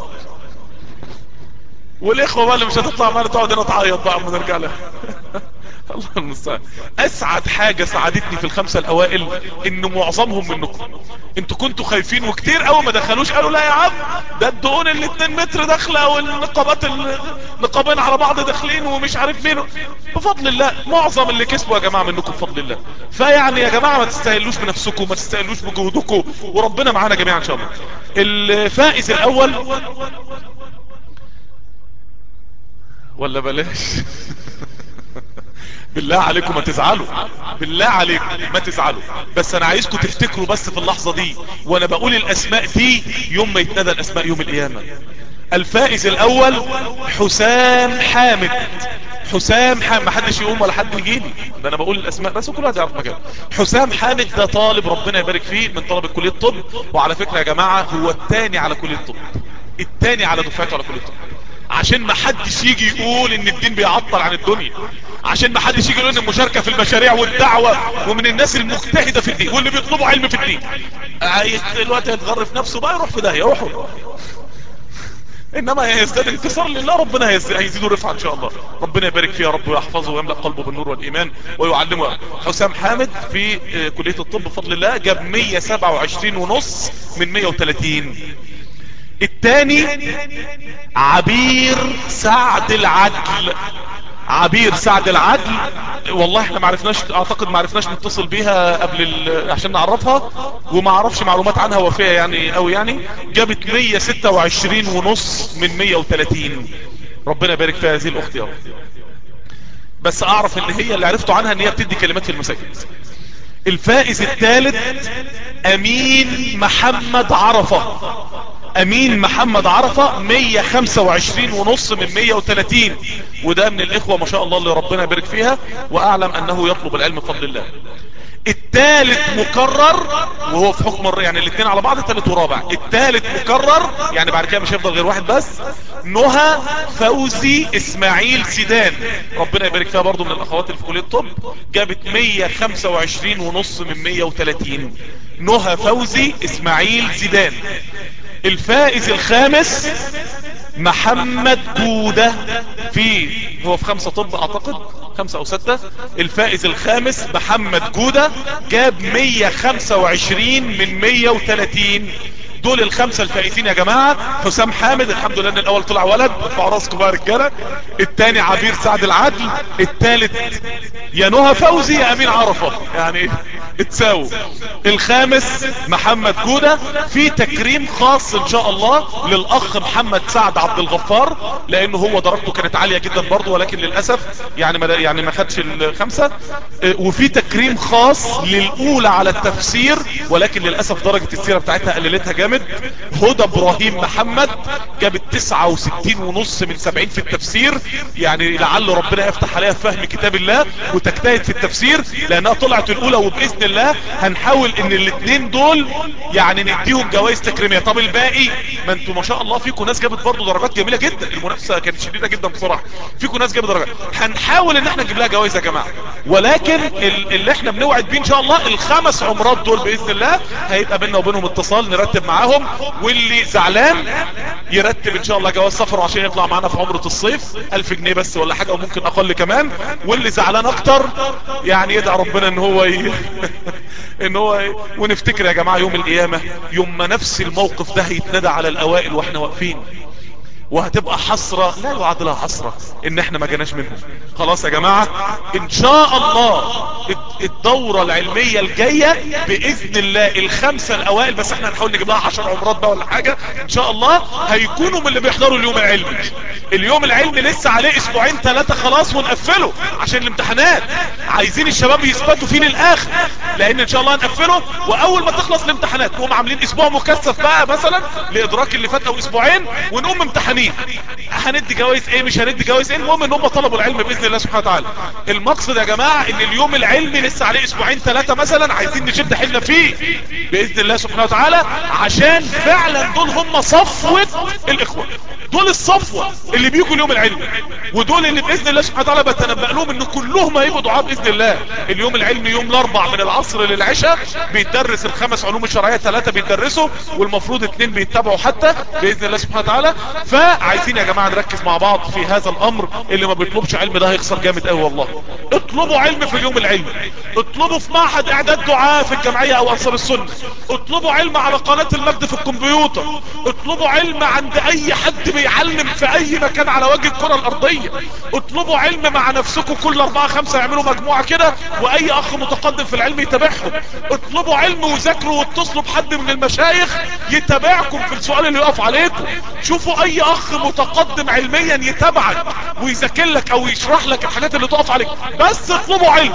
والاخوة بقى اللي مش هتطلع معانا تقعد هنا تعيط بقى اما نرجع لها الله المستعان اسعد حاجة سعدتني في الخمسة الاوائل ان معظمهم منكم انتوا كنتوا خايفين وكتير قوي ما دخلوش قالوا لا يا عم ده الدقون اللي 2 متر داخله والنقابات النقابين على بعض داخلين ومش عارف مين بفضل الله معظم اللي كسبوا يا جماعة منكم بفضل الله فيعني يا جماعة ما تستاهلوش بنفسكم ما تستاهلوش بجهودكم وربنا معانا جميعا ان شاء الله الفائز الاول ولا بلاش بالله عليكم ما تزعلوا بالله عليكم ما تزعلوا بس انا عايزكم تفتكروا بس في اللحظة دي وانا بقول الاسماء دي يوم ما يتندى الاسماء يوم القيامة الفائز الاول حسام حامد حسام حامد ما حدش يقوم ولا حد يجيني ده انا بقول الاسماء بس وكل واحد يعرف مكانه حسام حامد ده طالب ربنا يبارك فيه من طلبة كلية الطب وعلى فكرة يا جماعة هو الثاني على كلية الطب الثاني على دفعته على كلية الطب عشان ما حدش يجي يقول ان الدين بيعطل عن الدنيا عشان ما حدش يجي يقول ان المشاركة في المشاريع والدعوة ومن الناس المجتهدة في الدين واللي بيطلبوا علم في الدين عايز الوقت يتغرف نفسه بقى يروح في داهية روحوا انما يزداد انتصار لله ربنا هيزيده رفعه ان شاء الله ربنا يبارك فيه يا رب ويحفظه ويملأ قلبه بالنور والايمان ويعلمه حسام حامد في كلية الطب بفضل الله جاب 127 ونص من 130 الثاني عبير سعد العدل عبير سعد العدل والله احنا ما عرفناش اعتقد ما عرفناش نتصل بيها قبل ال... عشان نعرفها وما اعرفش معلومات عنها وفيها يعني او يعني جابت 126 ونص من 130 ربنا يبارك فيها هذه الاخت يا رب بس اعرف ان هي اللي عرفته عنها ان هي بتدي كلمات في المساجد الفائز الثالث امين محمد عرفة امين محمد عرفة 125 ونص من 130 وده من الاخوة ما شاء الله اللي ربنا يبارك فيها واعلم انه يطلب العلم بفضل الله الثالث مكرر وهو في حكم يعني الاثنين على بعض الثالث ورابع الثالث مكرر يعني بعد كده مش هيفضل غير واحد بس نهى فوزي اسماعيل سيدان ربنا يبارك فيها برضو من الاخوات اللي في كلية الطب جابت 125 ونص من 130 نهى فوزي اسماعيل زيدان الفائز الخامس محمد جودة في هو في خمسة طب اعتقد خمسة او ستة الفائز الخامس محمد جودة جاب 125 من 130 دول الخمسة الفائزين يا جماعة حسام حامد الحمد لله ان الاول طلع ولد ارفعوا راسكم بقى رجالة التاني عبير سعد العدل التالت يا نهى فوزي يا امين عرفة يعني اتساووا الخامس محمد جودة في تكريم خاص ان شاء الله للاخ محمد سعد عبد الغفار لانه هو درجته كانت عالية جدا برضه ولكن للاسف يعني ما يعني ما خدش الخمسة اه، وفي تكريم خاص للاولى على التفسير ولكن للاسف درجة السيرة بتاعتها قللتها جامد هدى ابراهيم محمد جابت 69 ونص من 70 في التفسير يعني لعل ربنا يفتح عليها فهم كتاب الله وتجتهد في التفسير لانها طلعت الاولى وباذن الله هنحاول ان الاثنين دول يعني نديهم جوائز تكريميه طب الباقي ما انتوا ما شاء الله فيكم ناس جابت برضه درجات جميله جدا المنافسه كانت شديده جدا بصراحه فيكم ناس جابت درجات هنحاول ان احنا نجيب لها جوائز يا جماعه ولكن ال- اللي احنا بنوعد بيه ان شاء الله الخمس عمرات دول باذن الله هيبقى بيننا وبينهم اتصال نرتب معاهم واللي زعلان يرتب ان شاء الله جواز سفره عشان يطلع معانا في عمره الصيف 1000 جنيه بس ولا حاجه وممكن اقل كمان واللي زعلان اكتر يعني يدعي ربنا ان هو ي... ان هو ي... ونفتكر يا جماعه يوم القيامه يوم ما نفس الموقف ده هيتندى على الاوائل واحنا واقفين وهتبقى حسرة لا يعادلها حسرة ان احنا ما جناش منهم خلاص يا جماعة ان شاء الله الدورة العلمية الجاية باذن الله الخمسة الاوائل بس احنا هنحاول نجيب لها عشر عمرات بقى ولا حاجة ان شاء الله هيكونوا من اللي بيحضروا اليوم العلمي اليوم العلمي لسه عليه اسبوعين ثلاثة خلاص ونقفله عشان الامتحانات عايزين الشباب يثبتوا فيه للاخر لان ان شاء الله هنقفله واول ما تخلص الامتحانات نقوم عاملين اسبوع مكثف بقى مثلا لادراك اللي فات او اسبوعين ونقوم امتحانين هندي جوائز ايه مش هندي جوائز ايه المهم ان هم طلبوا العلم باذن الله سبحانه وتعالى المقصد يا جماعه ان اليوم العلمي لسه عليه اسبوعين ثلاثه مثلا عايزين نشد حيلنا فيه باذن الله سبحانه وتعالى عشان فعلا دول هم صفوه الاخوه دول الصفوه اللي بيجوا اليوم العلمي ودول اللي باذن الله سبحانه وتعالى بتنبأ لهم ان كلهم هيبقوا دعاء باذن الله اليوم العلمي يوم الاربع من العصر للعشاء بيتدرس الخمس علوم الشرعيه ثلاثه بيتدرسوا والمفروض اثنين بيتبعوا حتى باذن الله سبحانه وتعالى فعايزين يا جماعه نركز مع بعض في هذا الامر اللي ما بيطلبش علم ده هيخسر جامد قوي والله اطلبوا علم في اليوم العلمي اطلبوا في معهد اعداد دعاء في الجمعيه او انصار السنه اطلبوا علم على قناه المجد في الكمبيوتر اطلبوا علم عند اي حد بيعلم في اي مكان على وجه الكره الارضيه اطلبوا علم مع نفسكم كل اربعة خمسة يعملوا مجموعة كده واي اخ متقدم في العلم يتابعهم اطلبوا علم وذاكروا واتصلوا بحد من المشايخ يتابعكم في السؤال اللي يقف عليكم شوفوا اي اخ متقدم علميا يتابعك ويذاكر لك او يشرح لك الحاجات اللي تقف عليك بس اطلبوا علم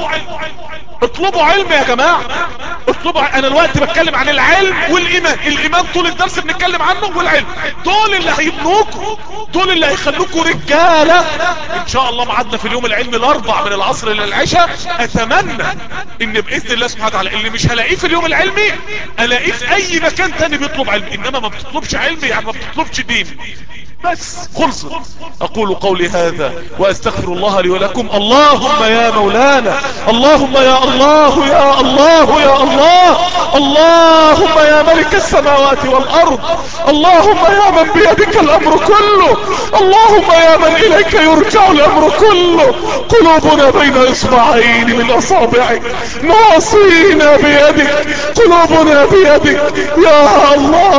اطلبوا علم يا جماعة اطلبوا ع- انا الوقت بتكلم عن العلم والايمان الايمان طول الدرس بنتكلم عنه والعلم دول اللي هيبنوكوا دول اللي هيخلوكوا رجالة ان شاء الله معادنا في اليوم العلمي الاربع من العصر للعشاء اتمنى ان باذن الله سبحانه وتعالى اللي مش هلاقيه في اليوم العلمي الاقيه في اي مكان تاني بيطلب علم انما ما بتطلبش علم يعني ما بتطلبش دين بس خلصت اقول قولي هذا واستغفر الله لي ولكم اللهم يا مولانا اللهم يا الله يا الله يا الله اللهم يا ملك السماوات والارض اللهم يا من بيدك الامر كله اللهم يا من اليك يرجع الامر كله قلوبنا بين اصبعين من اصابعك نواصينا بيدك قلوبنا بيدك يا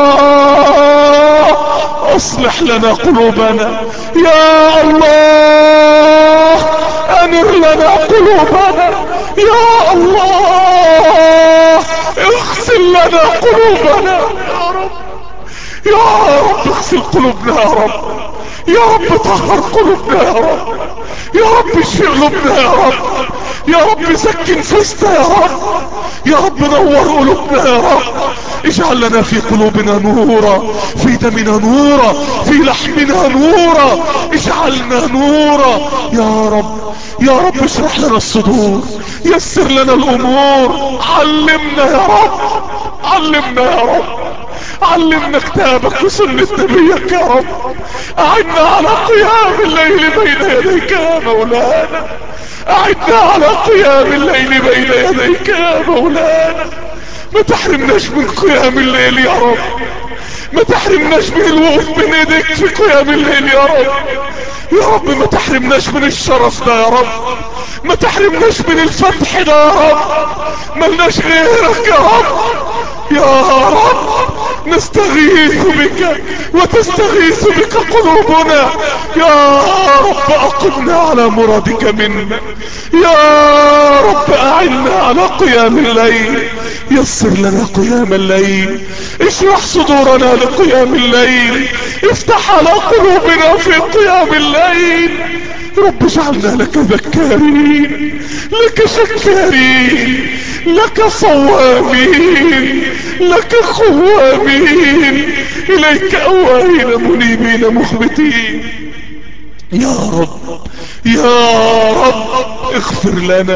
الله اصلح لنا قلوبنا يا الله انر لنا قلوبنا يا الله اغسل لنا قلوبنا يا رب يا رب اغسل قلوبنا يا رب يا رب طهر قلوبنا يا رب يا رب اشفي قلوبنا يا رب يا رب سكن فسنا يا رب يا رب نور قلوبنا يا رب اجعل لنا في قلوبنا نورا في دمنا نورا في لحمنا نورا اجعلنا نورا يا رب يا رب اشرح لنا الصدور يسر لنا الامور علمنا يا رب علمنا يا رب علمنا كتابك وسنة نبيك يا رب اعنا على قيام الليل بين يديك يا مولانا اعنا على قيام الليل بين يديك يا مولانا ما تحرمناش من قيام الليل يا رب ما تحرمناش من الوقوف بين ايديك في قيام الليل يا رب يا رب ما تحرمناش من الشرف ده يا رب ما تحرمناش من الفتح ده يا رب ملناش غيرك يا رب يا رب نستغيث بك وتستغيث بك قلوبنا يا رب اقمنا على مرادك منا يا رب اعنا على قيام الليل يسر لنا قيام الليل اشرح صدورنا لقيام الليل افتح على قلوبنا في قيام الليل رب اجعلنا لك ذكارين لك شكارين لك صوامين لك خوامين اليك اوائين منيبين مخبتين يا رب يا رب اغفر لنا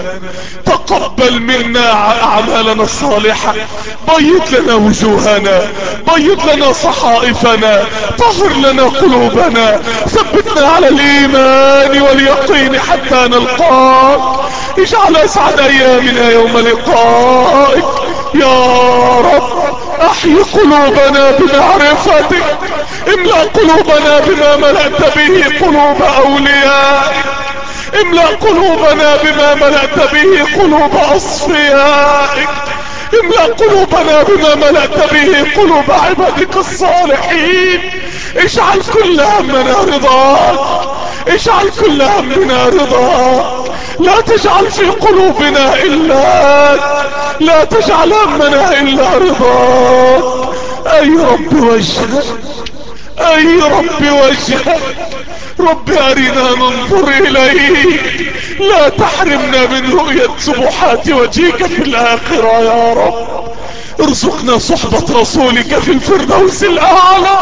تقبل منا اعمالنا الصالحة بيض لنا وجوهنا بيض لنا صحائفنا طهر لنا قلوبنا ثبتنا على الايمان واليقين حتى نلقاك اجعل اسعد ايامنا يوم لقائك يا رب احي قلوبنا بمعرفتك املأ قلوبنا بما ملأت به قلوب اوليائك املأ قلوبنا بما ملأت به قلوب اصفيائك املأ قلوبنا بما ملأت به قلوب عبادك الصالحين اجعل كل همنا رضاك اجعل كل همنا رضاك لا تجعل في قلوبنا الا لا تجعل همنا الا رضاك اي رب وجهك اي رب وجهك رب ارنا ننظر اليك لا تحرمنا من رؤية سبحات وجهك في الاخرة يا رب ارزقنا صحبة رسولك في الفردوس الاعلى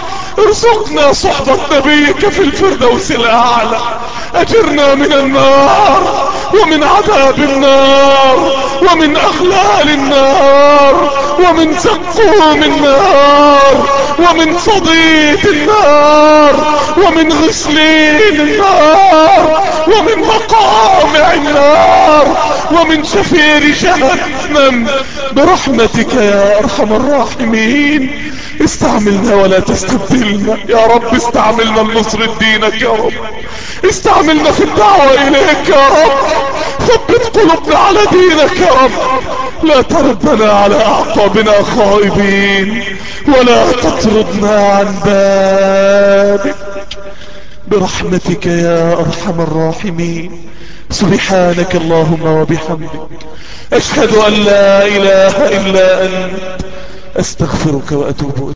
ارزقنا صحبة نبيك في الفردوس الاعلى اجرنا من النار ومن عذاب النار ومن اغلال النار ومن زقوم النار ومن صديد النار ومن غسلين النار ومن مقامع النار ومن شفير جهنم برحمتك يا ارحم الراحمين استعملنا ولا تستبدلنا يا رب استعملنا لنصر دينك يا رب استعملنا في الدعوة اليك يا رب ثبت قلوبنا على دينك يا رب لا تردنا على اعقابنا خائبين ولا تطردنا عن بابك برحمتك يا ارحم الراحمين سبحانك اللهم وبحمدك اشهد ان لا اله الا انت استغفرك واتوب اليك